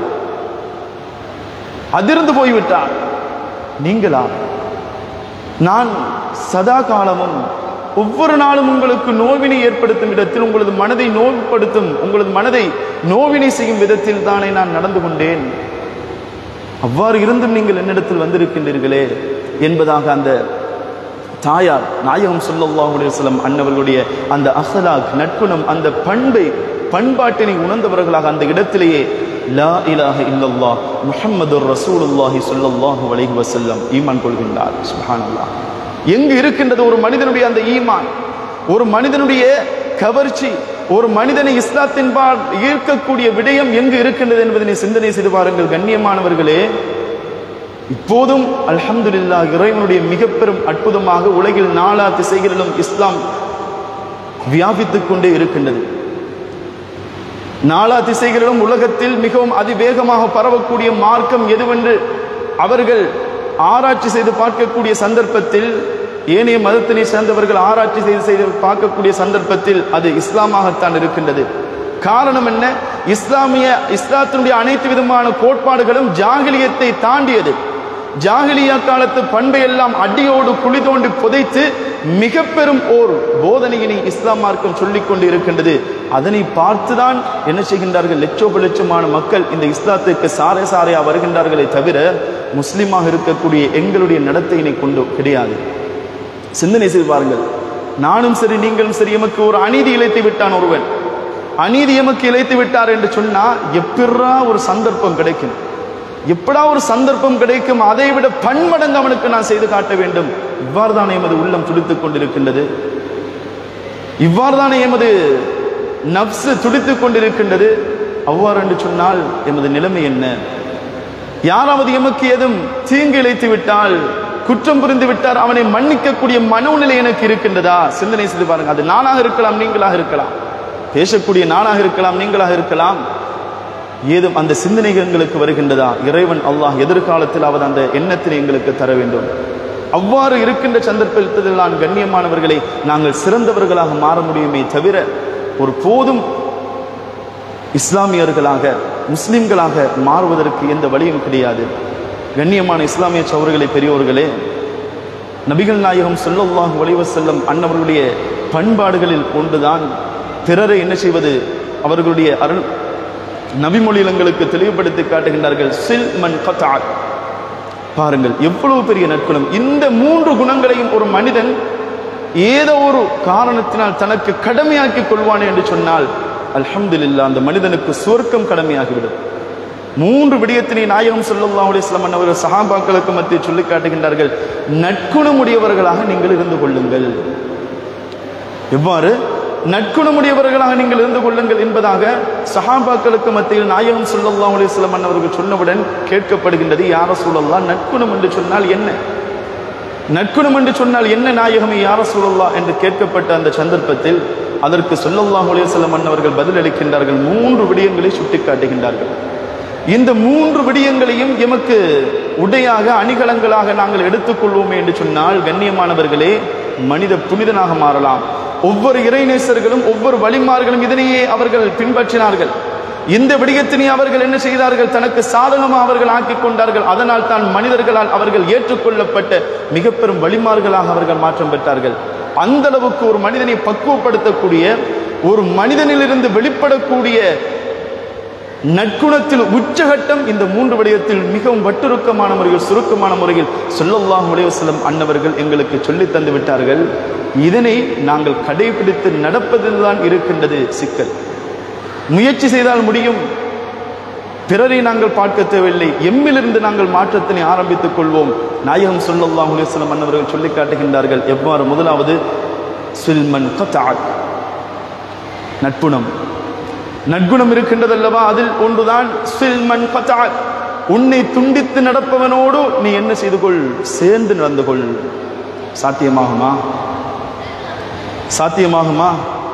அதிர்ந்து போய்விட்டார் நீங்களா நான் சதா காலமும் ஒவ்வொரு நாளும் உங்களுக்கு நோவினை ஏற்படுத்தும் இடத்தில் உங்களது மனதை நோவுப்படுத்தும் உங்களது மனதை நோவினை செய்யும் விதத்தில் தானே நான் நடந்து கொண்டேன் அவ்வாறு இருந்தும் நீங்கள் என்னிடத்தில் வந்திருக்கின்றீர்களே என்பதாக அந்த தாயார் நாயகம் ஸல்லல்லாஹு அலைஹி வஸல்லம் அன்னவர்களுடைய அந்த அஹ்லாக் நட்புணம் அந்த பண்பை பண்பாட்டினை உணர்ந்தவர்களாக அந்த இடத்திலேயே லா இலாஹ இல்லல்லாஹ் முஹம்மதுர் ரசூலுல்லாஹி ஸல்லல்லாஹு அலைஹி வஸல்லம் ஈமான் கொள்கின்றார் சுப்ஹானல்லாஹ் எங்கு இருக்கின்றது ஒரு மனிதனுடைய அந்த ஈமான் ஒரு மனிதனுடைய கவர்ச்சி ஒரு மனிதனை இஸ்லாத்தின்பால் ஈர்க்கக்கூடிய விடயம் எங்கு இருக்கின்றது என்பதனை சிந்தனை செய்து பாருங்கள் கண்ணியமானவர்களே இப்போதும் அல்ஹம்துலில்லாஹ் இறைவனுடைய மிக பெரும் அற்புதமாக உலகில் நாலா திசைகளிலும் இஸ்லாம் வியாபித்துக் கொண்டே இருக்கின்றது நாலா திசைகளிலும் உலகத்தில் மிகவும் அதிவேகமாக பரவக்கூடிய மார்க்கம் எதுவென்று அவர்கள் ஆராய்ச்சி செய்து பார்க்கக்கூடிய சந்தர்ப்பத்தில் ஏனைய மதத்தினை சேர்ந்தவர்கள் ஆராய்ச்சி செய்து செய்து பார்க்கக்கூடிய சந்தர்ப்பத்தில் அது இஸ்லாமாகத்தான் இருக்கின்றது காரணம் என்ன இஸ்லாமிய இஸ்லாத்தினுடைய அனைத்து விதமான கோட்பாடுகளும் ஜாகிலியத்தை தாண்டியது ஜாகிலியா காலத்து பண்பை எல்லாம் அடியோடு குழி தோண்டி புதைத்து மிக பெரும் ஓர் போதனையினை இஸ்லாம் மார்க்கம் சொல்லிக் கொண்டு இருக்கின்றது அதனை பார்த்துதான் என்ன செய்கின்றார்கள் லட்சோப லட்சமான மக்கள் இந்த இஸ்லாத்துக்கு சாரை சாரையா வருகின்றார்களே தவிர முஸ்லிமாக இருக்கக்கூடிய எங்களுடைய நடத்தையினை கொண்டு கிடையாது சிந்தனை செய்து பாருங்கள் நானும் சரி நீங்களும் சரி எமக்கு ஒரு அநீதி இழைத்து விட்டான் ஒருவன் அநீதி எமக்கு இழைத்து விட்டார் என்று சொன்னா எப்படா ஒரு சந்தர்ப்பம் கிடைக்கும் எப்படா ஒரு சந்தர்ப்பம் கிடைக்கும் அதை விட பன்மடங்கு அவனுக்கு நான் செய்து காட்ட வேண்டும் இவ்வாறு தானே எமது உள்ளம் துடித்துக் கொண்டிருக்கின்றது இவ்வாறு தானே எமது நப்சு துடித்துக் கொண்டிருக்கின்றது அவ்வாறு என்று சொன்னால் எமது நிலைமை என்ன யாராவது எமக்கு ஏதும் தீங்கு இழைத்து விட்டால் குற்றம் புரிந்து விட்டார் அவனை மன்னிக்கக்கூடிய மனோநிலை எனக்கு இருக்கின்றதா சிந்தனை செய்து பாருங்க அது நானாக இருக்கலாம் நீங்களாக இருக்கலாம் பேசக்கூடிய நானாக இருக்கலாம் நீங்களாக இருக்கலாம் ஏதும் அந்த சிந்தனைகள் எங்களுக்கு வருகின்றதா இறைவன் அல்லாஹ் எதிர்காலத்திலாவது அந்த எண்ணத்தினை எங்களுக்கு தர வேண்டும் அவ்வாறு இருக்கின்ற சந்தர்ப்பத்தில் நான் கண்ணியமானவர்களை நாங்கள் சிறந்தவர்களாக மாற முடியுமே தவிர ஒரு போதும் இஸ்லாமியர்களாக முஸ்லிம்களாக மாறுவதற்கு எந்த வழியும் கிடையாது கண்ணியமான இஸ்லாமிய சௌர்களே பெரியோர்களே நபிகள் நாயகம் ஸல்லல்லாஹு அலைஹி வஸல்லம் அன்னவர்களுடைய பண்பாடுகளில் ஒன்றுதான் பிறரை என்ன செய்வது அவர்களுடைய அருள் நபிமொழியிலங்களுக்கு தெளிவுபடுத்தி காட்டுகின்றார்கள் சில் மன் கத்தார் பாருங்கள் எவ்வளவு பெரிய நற்குணம் இந்த மூன்று குணங்களையும் ஒரு மனிதன் ஏதோ ஒரு காரணத்தினால் தனக்கு கடமையாக்கி கொள்வானே என்று சொன்னால் அல்ஹம்துலில்லாஹ் அந்த மனிதனுக்கு சுவர்க்கம் கடமையாகிவிடும் மூன்று விடயத்தினை நாயகம் ஸல்லல்லாஹு அலைஹி வஸல்லம் அவர்கள் சஹாபாக்களுக்கு மத்தியில் சொல்லி காட்டுகின்றார்கள் நற்குணமுடையவர்களாக நீங்கள் இருந்து கொள்ளுங்கள் எவ்வாறு நற்குணமுடையவர்களாக நீங்கள் இருந்து கொள்ளுங்கள் என்பதாக சஹாபாக்களுக்கு மத்தியில் நாயகம் ஸல்லல்லாஹு அலைஹி வஸல்லம் அவர்கள் சொன்னவுடன் கேட்கப்படுகின்றது யார சூழல்லா நற்குணம் என்று சொன்னால் என்ன நற்குணம் என்று சொன்னால் என்ன நாயகமே யார சூழல்லா என்று கேட்கப்பட்ட அந்த சந்தர்ப்பத்தில் அதற்கு ஸல்லல்லாஹு அலைஹி வஸல்லம் அவர்கள் பதிலளிக்கின்றார்கள் மூன்று விடயங்களை சுட்டிக்காட்டுகின்றார்கள் இந்த மூன்று விடயங்களையும் எமக்கு உடையாக அணிகலங்களாக நாங்கள் எடுத்துக்கொள்வோமே என்று சொன்னால் கண்ணியமானவர்களே மனித புனிதனாக மாறலாம் ஒவ்வொரு இறைநேசர்களும் ஒவ்வொரு வழிமார்களும் இதனையே அவர்கள் பின்பற்றினார்கள் இந்த விடயத்தினை அவர்கள் என்ன செய்தார்கள் தனக்கு சாதகமாக அவர்கள் ஆக்கிக் கொண்டார்கள் அதனால் தான் மனிதர்களால் அவர்கள் ஏற்றுக்கொள்ளப்பட்ட மிக பெரும் வழிமார்களாக அவர்கள் மாற்றம் பெற்றார்கள் அந்த அளவுக்கு ஒரு மனிதனை பக்குவப்படுத்தக்கூடிய ஒரு மனிதனிலிருந்து வெளிப்படக்கூடிய நற்குணத்தில் உச்சகட்டம் இந்த மூன்று விடயத்தில் மிகவும் வட்டுருக்கமான முறையில் சுருக்கமான முறையில் சொல்லல்லாஹு அலைவசல்லம் அன்னவர்கள் எங்களுக்கு சொல்லித் தந்து விட்டார்கள் இதனை நாங்கள் கடைபிடித்து நடப்பதில் தான் இருக்கின்றது சிக்கல் முயற்சி செய்தால் முடியும் பிறரை நாங்கள் பார்க்க தேவையில்லை எம்மிலிருந்து நாங்கள் மாற்றத்தினை ஆரம்பித்துக் கொள்வோம் நாயகம் சொல்லல்லாஹு அலைவசல்லம் அன்னவர்கள் சொல்லி காட்டுகின்றார்கள் எவ்வாறு முதலாவது சில்மன் கத்தாக் நட்புணம் நற்குணம் இருக்கின்றது அல்லவா அதில் ஒன்றுதான் சில்மன் பத்தாக் உன்னை துண்டித்து நடப்பவனோடு நீ என்ன செய்து கொள் சேர்ந்து நடந்து கொள் சாத்தியமாகுமா சாத்தியமாகுமா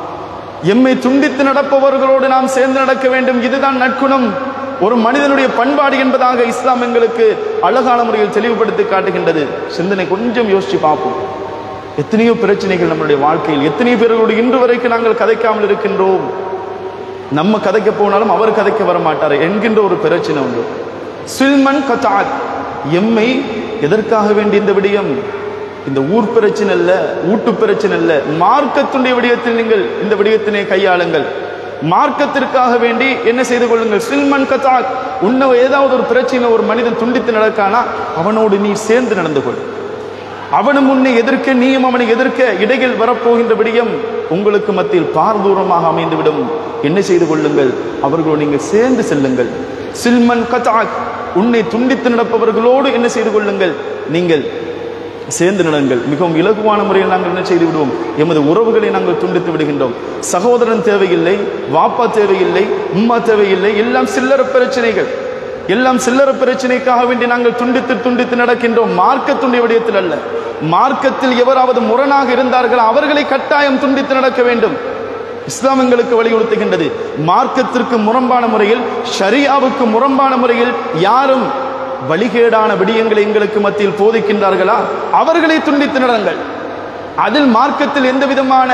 எம்மை துண்டித்து நடப்பவர்களோடு நாம் சேர்ந்து நடக்க வேண்டும் இதுதான் நற்குணம் ஒரு மனிதனுடைய பண்பாடு என்பதாக இஸ்லாம் எங்களுக்கு அழகான முறையில் தெளிவுபடுத்தி காட்டுகின்றது சிந்தனை கொஞ்சம் யோசிச்சு பார்ப்போம் எத்தனையோ பிரச்சனைகள் நம்மளுடைய வாழ்க்கையில் எத்தனையோ பேர்களோடு இன்று வரைக்கும் நாங்கள் கதைக்காமல் இருக்கின்றோம் நம்ம கதைக்க போனாலும் அவர் கதைக்க வர மாட்டார் என்கின்ற ஒரு பிரச்சனை உண்டு சில்மன் கத்தாத் எம்மை எதற்காக வேண்டிய இந்த விடயம் இந்த ஊர் பிரச்சனை அல்ல ஊட்டு பிரச்சனை அல்ல மார்க்கத்துடைய விடயத்தில் நீங்கள் இந்த விடயத்தினை கையாளுங்கள் மார்க்கத்திற்காக வேண்டி என்ன செய்து கொள்ளுங்கள் சில்மன் கத்தாக் உன்னை ஏதாவது ஒரு பிரச்சனை ஒரு மனிதன் துண்டித்து நடக்கானா அவனோடு நீ சேர்ந்து நடந்து கொள் அவனும் உன்னை எதிர்க்க நீயும் அவனை எதிர்க்க இடையில் வரப்போகின்ற விடயம் உங்களுக்கு மத்தியில் பார்தூரமாக அமைந்துவிடும் என்ன செய்து கொள்ளுங்கள் அவர்களோடு நீங்கள் சேர்ந்து செல்லுங்கள் சில்மன் கத்தாக் உன்னை துண்டித்து நடப்பவர்களோடு என்ன செய்து கொள்ளுங்கள் நீங்கள் சேர்ந்து நடங்கள் மிகவும் இலகுவான முறையில் நாங்கள் என்ன செய்து விடுவோம் எமது உறவுகளை நாங்கள் துண்டித்து விடுகின்றோம் சகோதரன் தேவையில்லை வாப்பா தேவையில்லை உம்மா தேவையில்லை எல்லாம் சில்லற பிரச்சனைகள் எல்லாம் சில்லற பிரச்சனைக்காக வேண்டி நாங்கள் துண்டித்து துண்டித்து நடக்கின்றோம் மார்க்கத்துடைய விடயத்தில் அல்ல மார்க்கத்தில் எவராவது முரணாக இருந்தார்கள் அவர்களை கட்டாயம் துண்டித்து நடக்க வேண்டும் இஸ்லாம் எங்களுக்கு வலியுறுத்துகின்றது மார்க்கத்திற்கு முரம்பான முறையில் ஷரியாவுக்கு முரம்பான முறையில் யாரும் வழிகேடான விடயங்களை எங்களுக்கு மத்தியில் போதிக்கின்றார்களா அவர்களை துண்டித்து நடங்கள் அதில் மார்க்கத்தில் எந்த விதமான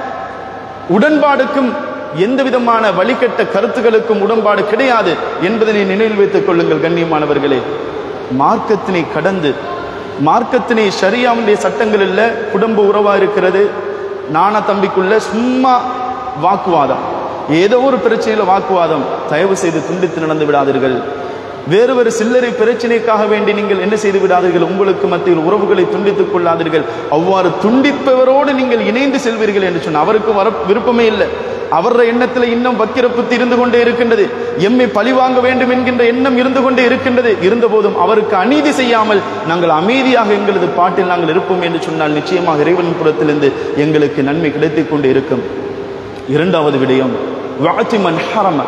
உடன்பாடுக்கும் எந்த விதமான வழிகட்ட கருத்துகளுக்கும் உடன்பாடு கிடையாது என்பதனை நினைவில் வைத்துக் கொள்ளுங்கள் கண்ணியமானவர்களே மார்க்கத்தினை கடந்து மார்க்கத்தினை ஷரியாவுடைய சட்டங்கள் இல்ல குடும்ப உறவா இருக்கிறது நானா தம்பிக்குள்ள சும்மா வாக்குவாதம் ஏதோ ஒரு பிரச்சனையில வாக்குவாதம் தயவு செய்து துண்டித்து நடந்து விடாதீர்கள் வேறு ஒரு சில்லறை பிரச்சனைக்காக வேண்டி நீங்கள் என்ன செய்து விடாதீர்கள் உங்களுக்கு மத்தியில் உறவுகளை துண்டித்துக் கொள்ளாதீர்கள் அவ்வாறு துண்டிப்பவரோடு நீங்கள் இணைந்து செல்வீர்கள் என்று சொன்ன அவருக்கு வர விருப்பமே இல்லை அவர எண்ணத்தில் இன்னும் வக்கிர புத்தி இருந்து கொண்டே இருக்கின்றது எம்மை பழிவாங்க வேண்டும் என்கின்ற எண்ணம் இருந்து கொண்டே இருக்கின்றது இருந்த போதும் அவருக்கு அநீதி செய்யாமல் நாங்கள் அமைதியாக எங்களது பாட்டில் நாங்கள் இருப்போம் என்று சொன்னால் நிச்சயமாக இறைவன் புறத்திலிருந்து எங்களுக்கு நன்மை கிடைத்துக் கொண்டே இருக்கும் இரண்டாவது விடயம் வாத்திமன் ஹரம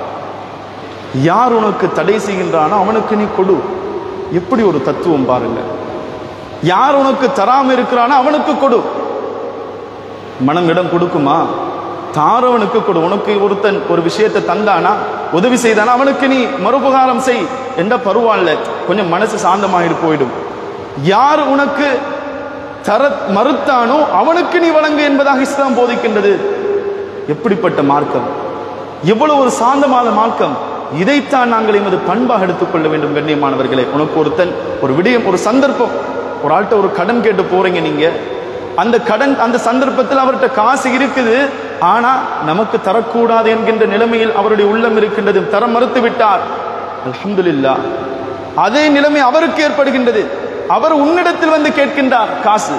யார் உனக்கு தடை செய்கின்றானோ அவனுக்கு நீ கொடு எப்படி ஒரு தத்துவம் பாருங்க யார் உனக்கு தராம இருக்கிறானோ அவனுக்கு கொடு மனம் இடம் கொடுக்குமா தாரவனுக்கு கொடு உனக்கு ஒருத்தன் ஒரு விஷயத்தை தந்தானா உதவி செய்தானா அவனுக்கு நீ மறுபகாரம் செய் என்ற பருவான்ல கொஞ்சம் மனசு சாந்தமாகிட்டு போயிடும் யார் உனக்கு தர மறுத்தானோ அவனுக்கு நீ வழங்கு என்பதாக இஸ்லாம் போதிக்கின்றது எப்படிப்பட்ட மார்க்கம் எவ்வளவு ஒரு சாந்தமான மார்க்கம் இதைத்தான் நாங்கள் எமது பண்பாக எடுத்துக்கொள்ள வேண்டும் கண்ணியமானவர்களே உனக்கு ஒருத்தன் ஒரு விடயம் ஒரு சந்தர்ப்பம் ஒரு ஆள்கிட்ட ஒரு கடன் கேட்டு போறீங்க நீங்க அந்த கடன் அந்த சந்தர்ப்பத்தில் அவர்கிட்ட காசு இருக்குது ஆனா நமக்கு தரக்கூடாது என்கின்ற நிலைமையில் அவருடைய உள்ளம் இருக்கின்றது தர மறுத்து விட்டார் அல்ஹம்துலில்லாஹ் அதே நிலைமை அவருக்கு ஏற்படுகின்றது அவர் உன்னிடத்தில் வந்து கேட்கின்றார் காசு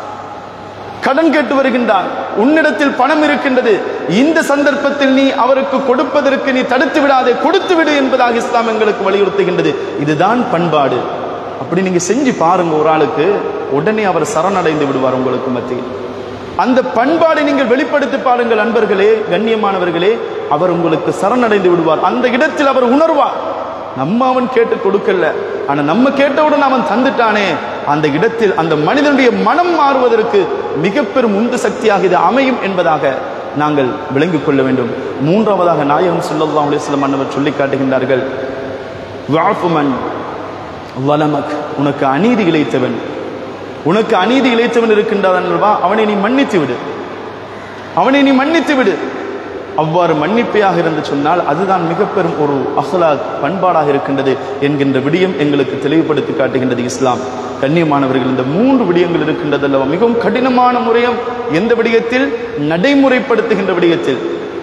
கடன் கேட்டு வருகின்றார் உன்னிடத்தில் பணம் இருக்கின்றது இந்த சந்தர்ப்பத்தில் நீ அவருக்கு கொடுப்பதற்கு நீ தடுத்து விடாதே கொடுத்து விடு என்பதாக இஸ்லாம் எங்களுக்கு வலியுறுத்துகின்றது இதுதான் பண்பாடு அப்படி நீங்க செஞ்சு பாருங்க ஒரு ஆளுக்கு உடனே அவர் சரணடைந்து விடுவார் உங்களுக்கு மத்தியில் அந்த பண்பாடை நீங்கள் வெளிப்படுத்தி பாருங்கள் அன்பர்களே கண்ணியமானவர்களே அவர் உங்களுக்கு சரணடைந்து விடுவார் அந்த இடத்தில் அவர் உணர்வார் நம்ம அவன் கேட்டு கொடுக்கல ஆனா நம்ம கேட்டவுடன் அவன் தந்துட்டானே அந்த இடத்தில் அந்த மனிதனுடைய மனம் மாறுவதற்கு மிக பெரும் உந்து சக்தியாக இது அமையும் என்பதாக நாங்கள் விளங்கிக் கொள்ள வேண்டும் மூன்றாவதாக நாயகம் ஸல்லல்லாஹு அலைஹி வஸல்லம் அன்னவர் சொல்லி காட்டுகின்றார்கள் வாஃபுமன் வலமக் உனக்கு அநீதி இழைத்தவன் உனக்கு அநீதி இழைத்தவன் இருக்கின்றான் அல்லவா அவனை நீ மன்னித்து விடு அவனை நீ மன்னித்து விடு அவ்வாறு மன்னிப்பையாக இருந்து சொன்னால் அதுதான் மிக பெரும் ஒரு அஹ்லாக் பண்பாடாக இருக்கின்றது என்கின்ற விடியம் எங்களுக்கு தெளிவுபடுத்தி காட்டுகின்றது இஸ்லாம் கண்ணியமானவர்கள் இந்த மூன்று விடயங்கள் இருக்கின்றது அல்லவா மிகவும் கடினமான முறையம் எந்த விடயத்தில் நடைமுறைப்படுத்துகின்ற விடயத்தில்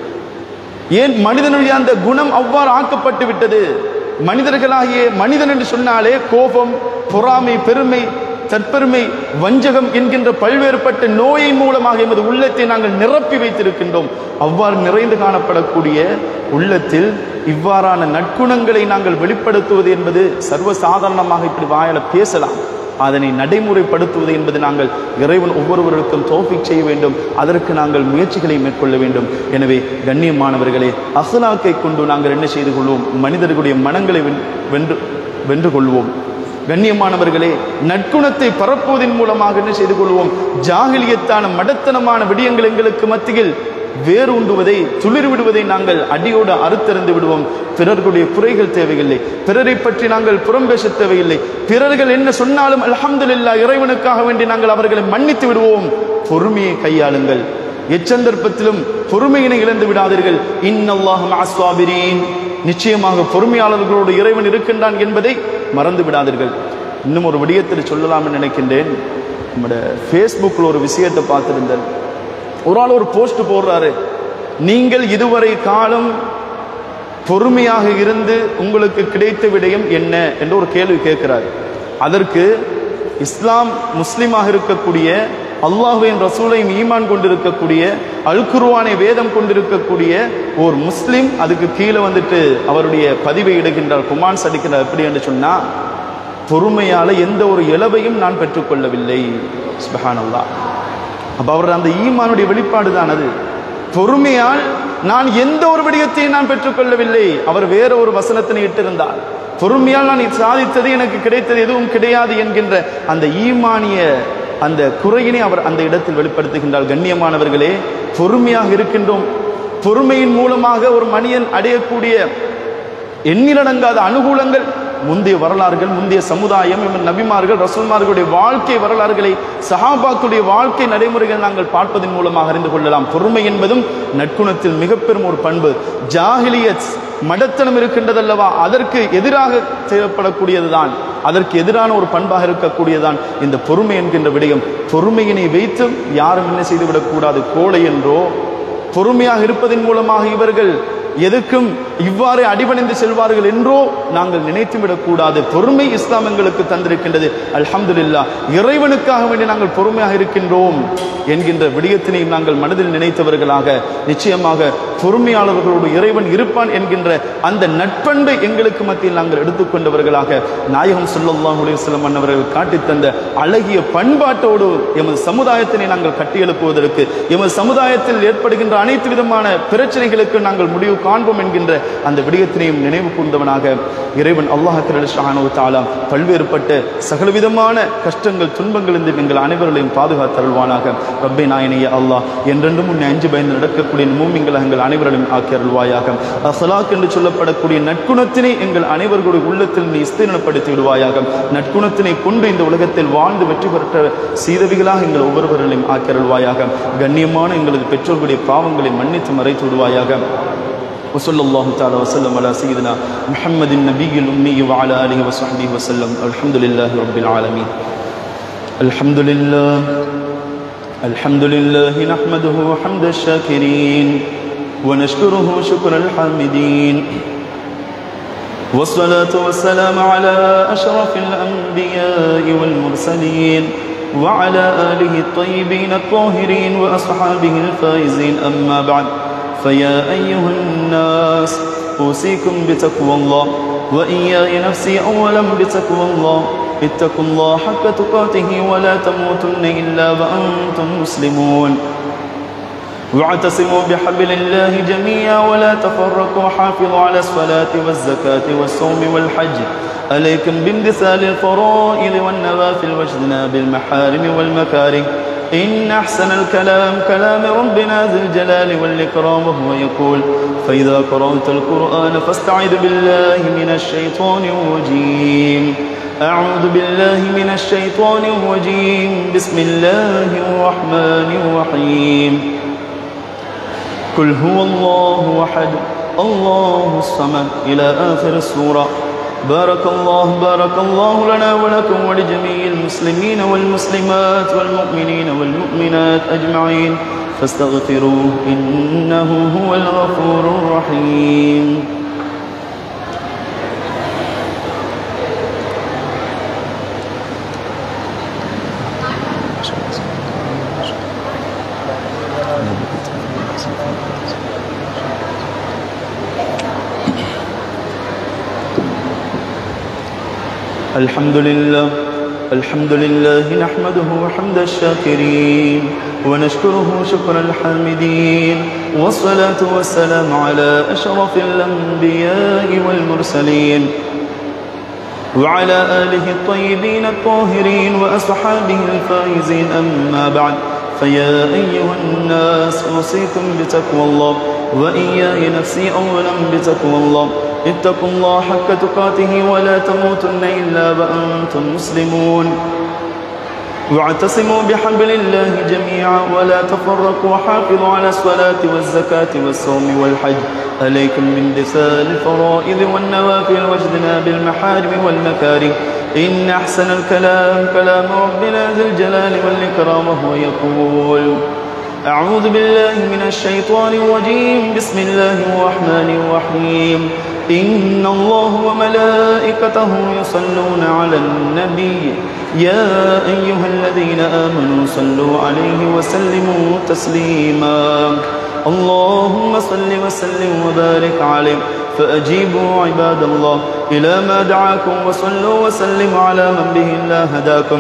ஏன் மனிதனுடைய அந்த குணம் அவ்வாறு ஆக்கப்பட்டு விட்டது மனிதர்களாகிய மனிதன் என்று சொன்னாலே கோபம் பொறாமை பெருமை தற்பெருமை வஞ்சகம் என்கின்ற பல்வேறுபட்ட நோயின் மூலமாக எமது உள்ளத்தை நாங்கள் நிரப்பி வைத்திருக்கின்றோம் அவ்வாறு நிறைந்து காணப்படக்கூடிய உள்ளத்தில் இவ்வாறான நற்குணங்களை நாங்கள் வெளிப்படுத்துவது என்பது சர்வசாதாரணமாக இப்படி வாயால பேசலாம் அதனை நடைமுறைப்படுத்துவது என்பது நாங்கள் இறைவன் ஒவ்வொருவருக்கும் தோஃபிக் செய்ய வேண்டும் அதற்கு நாங்கள் முயற்சிகளை மேற்கொள்ள வேண்டும் எனவே கண்ணியமானவர்களே அஹ்லாக்கை கொண்டு நாங்கள் என்ன செய்து கொள்வோம் மனிதர்களுடைய மனங்களை வென்- வென்று வென்று கொள்வோம் கண்ணியமானவர்களே நற்குணத்தை பரப்புவதன் மூலமாக என்ன செய்து கொள்வோம் ஜாகிலியத்தான மடத்தனமான விடயங்கள் எங்களுக்கு மத்தியில் வேறு உண்டுவதை துளிர் விடுவதை நாங்கள் அடியோடு அறுத்தறிந்து விடுவோம் பிறர்களுடைய குறைகள் தேவையில்லை பிறரை பற்றி நாங்கள் புறம் பேச தேவையில்லை பிறர்கள் என்ன சொன்னாலும் அல்ஹம்துலில்லாஹ் இறைவனுக்காக வேண்டி நாங்கள் அவர்களை மன்னித்து விடுவோம் பொறுமையை கையாளுங்கள் எச்சந்தர்ப்பத்திலும் பொறுமையினை இழந்து விடாதீர்கள் இன்னல்லாஹு மஅஸ்வாபிரீன் நிச்சயமாக பொறுமையாளர்களோடு இறைவன் இருக்கின்றான் என்பதை மறந்து விடாதீர்கள் இன்னும் ஒரு விடயத்தில் சொல்லலாம்னு நினைக்கின்றேன் நம்முடைய ஃபேஸ்புக்கில் ஒரு விஷயத்தை பார்த்திருந்தேன் ஒரு ஆள் ஒரு போஸ்ட் போடுறாரு நீங்கள் இதுவரை காலம் பொறுமையாக இருந்து உங்களுக்கு கிடைத்த விடயம் என்ன என்று ஒரு கேள்வி கேட்கிறார் அதற்கு இஸ்லாம் முஸ்லிமாக இருக்கக்கூடிய அல்லாஹுவின் ரசூலையும் ஈமான் கொண்டிருக்கக்கூடிய அல் குர்ஆனை வேதம் கொண்டிருக்கக்கூடிய ஒரு முஸ்லிம் அதுக்கு கீழே வந்துட்டு அவருடைய பதிவை இடுகின்றார் குமான்ஸ் அடிக்கிறார் எப்படி என்று சொன்னா பொறுமையால எந்த ஒரு இளவையும் நான் பெற்றுக்கொள்ளவில்லை சுபஹானல்லாஹ் அப்ப அவர் அந்த ஈமானுடைய வெளிப்பாடு தான் அது பொறுமையால் நான் எந்த ஒரு விடயத்தையும் நான் பெற்றுக்கொள்ளவில்லை அவர் வேற ஒரு வசனத்தினை இட்டிருந்தார் பொறுமையால் நான் இது சாதித்தது எனக்கு கிடைத்தது எதுவும் கிடையாது என்கின்ற அந்த ஈமானிய அந்த குறையினை அவர் அந்த இடத்தில் வெளிப்படுத்துகின்றார் கண்ணியமானவர்களே பொறுமையாக இருக்கின்றோம் பொறுமையின் மூலமாக ஒரு மனிதன் அடையக்கூடிய எண்ணிலடங்காத அனுகூலங்கள் முந்தைய வரலாறுகள் முந்தைய சமுதாயம் இவன் நபிமார்கள் ரசூல்மார்களுடைய வாழ்க்கை வரலாறுகளை சஹாபாக்களுடைய வாழ்க்கை நடைமுறைகள் நாங்கள் பார்ப்பதன் மூலமாக அறிந்து கொள்ளலாம் பொறுமை என்பதும் நற்குணத்தில் மிக பெரும் ஒரு பண்பு ஜாகிலியத் மடத்தனம் இருக்கின்றதல்லவா அதற்கு எதிராக செய்யப்படக்கூடியதுதான் அதற்கு எதிரான ஒரு பண்பாக இருக்கக்கூடியதுதான் இந்த பொறுமை என்கின்ற விடயம் பொறுமையினை வைத்து யாரும் என்ன செய்துவிடக்கூடாது கோழை என்றோ பொறுமையாக இருப்பதன் மூலமாக இவர்கள் எதுக்கும் இவ்வாறு அடிபணிந்து செல்வார்கள் என்றோ நாங்கள் நினைத்து விடக்கூடாது பொறுமை இஸ்லாம் எங்களுக்கு தந்திருக்கின்றது அல்ஹம்துலில்லாஹ் இறைவனுக்காக வேண்டி நாங்கள் பொறுமையாக இருக்கின்றோம் என்கின்ற விடயத்தினை நாங்கள் மனதில் நினைத்தவர்களாக நிச்சயமாக பொறுமையாளர்களோடு இறைவன் இருப்பான் என்கின்ற அந்த நட்பண்பை எங்களுக்கு மத்தியில் நாங்கள் எடுத்துக்கொண்டவர்களாக நாயகம் ஸல்லல்லாஹு அலைஹி வஸல்லம் அன்னவர்கள் காட்டித் தந்த அழகிய பண்பாட்டோடு எமது சமுதாயத்தினை நாங்கள் கட்டியெழுப்புவதற்கு எமது சமுதாயத்தில் ஏற்படுகின்ற அனைத்து விதமான பிரச்சனைகளுக்கு நாங்கள் முடிவு காண்போம் என்கின்ற அந்த விடயத்தினையும் நினைவு கூர்ந்தவனாக இறைவன் அல்லாஹ் ஷானு தாலா பல்வேறுபட்ட சகலவிதமான கஷ்டங்கள் துன்பங்கள் இருந்து எங்கள் அனைவர்களையும் பாதுகாத்தருள்வானாக ரப்பே நாயனைய அல்லாஹ் என்றென்றும் உன்னை அஞ்சு பயந்து நடக்கக்கூடிய மூமிங்களை எங்கள் அனைவரையும் ஆக்கி அருள்வாயாக அசலாக் என்று சொல்லப்படக்கூடிய நற்குணத்தினை எங்கள் அனைவர்களுடைய உள்ளத்தில் நீ ஸ்திரப்படுத்தி விடுவாயாக நற்குணத்தினை கொண்டு இந்த உலகத்தில் வாழ்ந்து வெற்றி பெற்ற சீதவிகளாக எங்கள் ஒவ்வொருவர்களையும் ஆக்கி அருள்வாயாக கண்ணியமான எங்களது பெற்றோர்களுடைய பாவங்களை மன்னித்து மறைத்து விடுவாயாக وصلى الله تعالى وسلم على سيدنا محمد النبي الأمي وعلى آله وصحبه وسلم الحمد لله رب العالمين الحمد لله الحمد لله نحمده حمد الشاكرين ونشكره شكر الحامدين والصلاة والسلام على أشرف الأنبياء والمرسلين وعلى آله الطيبين الطاهرين وأصحابه الفائزين أما بعد فيا أيها الناس أوصيكم بتقوى الله وإياي نفسي أولا بتقوى الله اتقوا الله حق تقاته ولا تموتن إلا وأنتم مسلمون واعتصموا بحبل الله جميعا ولا تفرقوا حافظوا على الصلاة والزكاة والصوم والحج عليكم بامتثال الفرائض والنوافل واجتناب المحارم والمكاره إن أحسن الكلام كلام ربنا ذي الجلال والإكرام وهو يقول فإذا قرأت القرآن فاستعذ بالله من الشيطان الرجيم أعوذ بالله من الشيطان الرجيم بسم الله الرحمن الرحيم قل هو الله أحد الله الصمد إلى آخر السورة بارك الله بارك الله لنا ولكم ولجميع المسلمين والمسلمات والمؤمنين والمؤمنات أجمعين فاستغفروه إنه هو الغفور الرحيم الحمد لله الحمد لله نحمده حمد الشاكرين ونشكره شكر الحامدين والصلاة والسلام على أشرف الأنبياء والمرسلين وعلى آله الطيبين الطاهرين وأصحابه الفائزين أما بعد فيا أيها الناس أوصيكم بتقوى الله وإياي نفسي أولا بتقوى الله اتقوا الله حق تقاته ولا تموتن إلا وأنتم مسلمون واعتصموا بحبل الله جميعا ولا تفرقوا وحافظوا على الصلاة والزكاة والصوم والحج عليكم من دسال الفرائض والنوافل واجتناب المحارم والمكارم إن أحسن الكلام كلام ربنا ذي الجلال والإكرام وهو يقول أعوذ بالله من الشيطان الرجيم بسم الله الرحمن الرحيم إن الله وملائكته يصلون على النبي يا أيها الذين آمنوا صلوا عليه وسلموا تسليما اللهم صل وسلم وبارك عليه فأجيبوا عباد الله إلى ما دعاكم وصلوا وسلموا على من به الله هداكم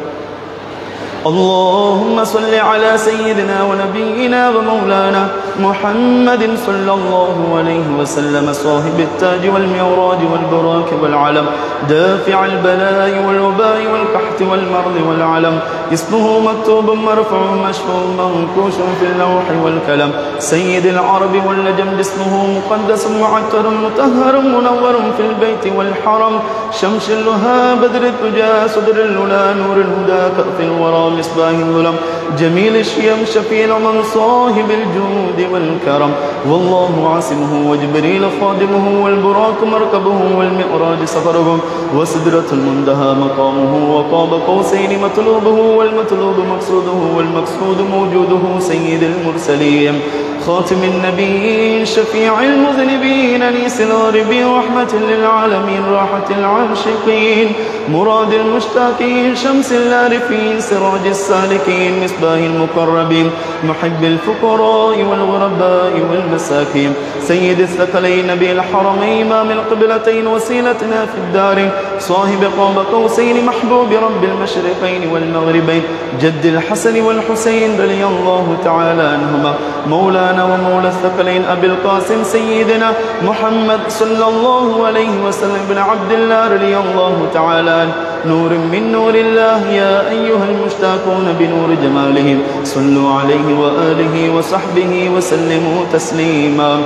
اللهم صل على سيدنا ونبينا ومولانا محمد صلى الله عليه وسلم صاحب التاج والمعراج والبراك والعلم دافع البلاء والوباء والقحط والمرض والعلم اسمه مكتوب مرفوع مشفوع منكوش في اللوح والكلم سيد العرب والنجم اسمه مقدس معطر مطهر منور في البيت والحرم شمس اللها بدر الدجى صدر اللولا نور الهدى كأف الورى مصباح الظلم جميل الشيم شفيع من صاحب الجود والكرم والله عاصمه وجبريل خادمه والبراك مركبه والمئراج سفره وسدرة المنتهى مقامه وقاب قوسين مطلوبه والمطلوب مقصوده والمقصود موجوده سيد المرسلين خاتم النبيين شفيع المذنبين انيس الغاربين رحمة للعالمين راحة العاشقين مراد المشتاقين شمس العارفين سراج السالكين مصباح المقربين محب الفقراء والغرباء والمساكين سيد الثقلين نبي الحرمين إمام القبلتين وسيلتنا في الدار صاحب قاب قوسين محبوب رب المشرقين والمغربين جد الحسن والحسين رضي الله تعالى عنهما مولانا ومولى الثقلين أبي القاسم سيدنا محمد صلى الله عليه وسلم بن عبد الله رضي الله تعالى عنه نور من نور الله يا أيها المشتاقون بنور جماله صلوا عليه وآله وصحبه وسلموا تسليما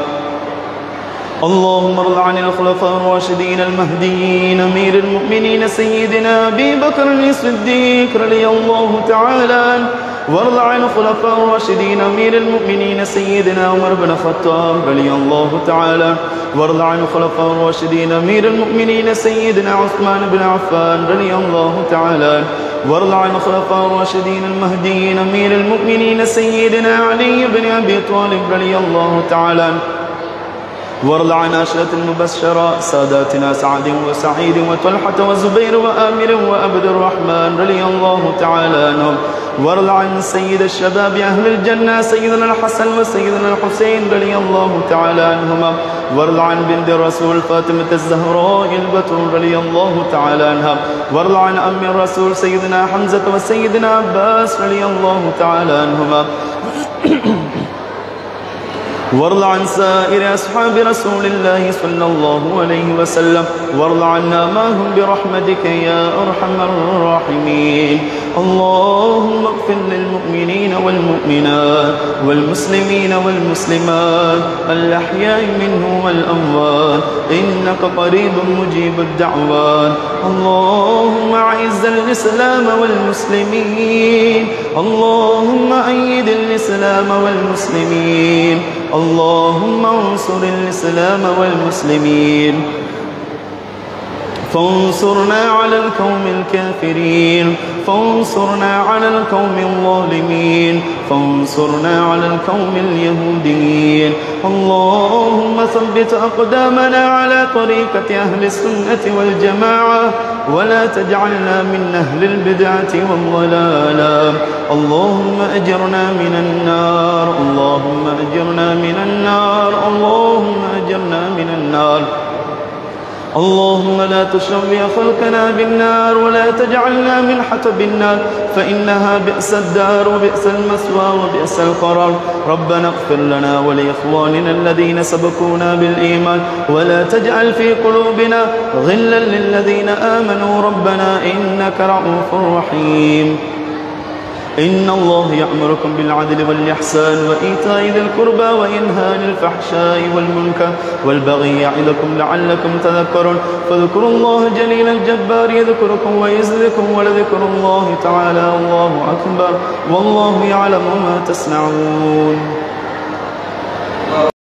اللهم ارض عن الخلفاء الراشدين المهديين امير المؤمنين سيدنا ابي بكر الصديق رضي الله تعالى عنه وارض عن الخلفاء الراشدين امير المؤمنين سيدنا عمر بن الخطاب رضي الله تعالى وارض عن الخلفاء الراشدين امير المؤمنين سيدنا عثمان بن عفان رضي الله تعالى وارض عن الخلفاء الراشدين المهديين امير المؤمنين سيدنا علي بن ابي طالب رضي الله تعالى وارض عن أشرة المبشرة ساداتنا سعد وسعيد وطلحة وزبير وآمر وأبد الرحمن رضي الله تعالى عنهم وارض عن سيد الشباب أهل الجنة سيدنا الحسن وسيدنا الحسين رضي الله تعالى عنهما وارض عن بنت الرسول فاطمة الزهراء البتول رضي الله تعالى عنها وارض عن أم الرسول سيدنا حمزة وسيدنا عباس رضي الله تعالى عنهما وارض عن سائر أصحاب رسول الله صلى الله عليه وسلم وارض عنا معهم برحمتك يا أرحم الراحمين اللهم اغفر للمؤمنين والمؤمنات والمسلمين والمسلمات الأحياء منهم والأموات إنك قريب مجيب الدعوات اللهم أعز الإسلام والمسلمين اللهم أيد الإسلام والمسلمين اللهم انصر الإسلام والمسلمين فانصرنا على القوم الكافرين فانصرنا على القوم الظالمين فانصرنا على القوم اليهوديين اللهم ثبت أقدامنا على طريقة أهل السنة والجماعة ولا تجعلنا من أهل البدعة والضلالة اللهم أجرنا من النار اللهم أجرنا من النار اللهم أجرنا من النار اللهم لا تشوي خلقنا بالنار ولا تجعلنا من حطب النار فإنها بئس الدار وبئس المسوى وبئس القرار ربنا اغفر لنا ولإخواننا الذين سبقونا بالإيمان ولا تجعل في قلوبنا غلا للذين آمنوا ربنا إنك رؤوف رحيم إن الله يأمركم بالعدل والإحسان وإيتاء ذي القربى وينهى عن الفحشاء والمنكر والبغي يعظكم لعلكم تذكرون فاذكروا الله جليل الجبار يذكركم ويزدكم ولذكر الله تعالى الله أكبر والله يعلم ما تصنعون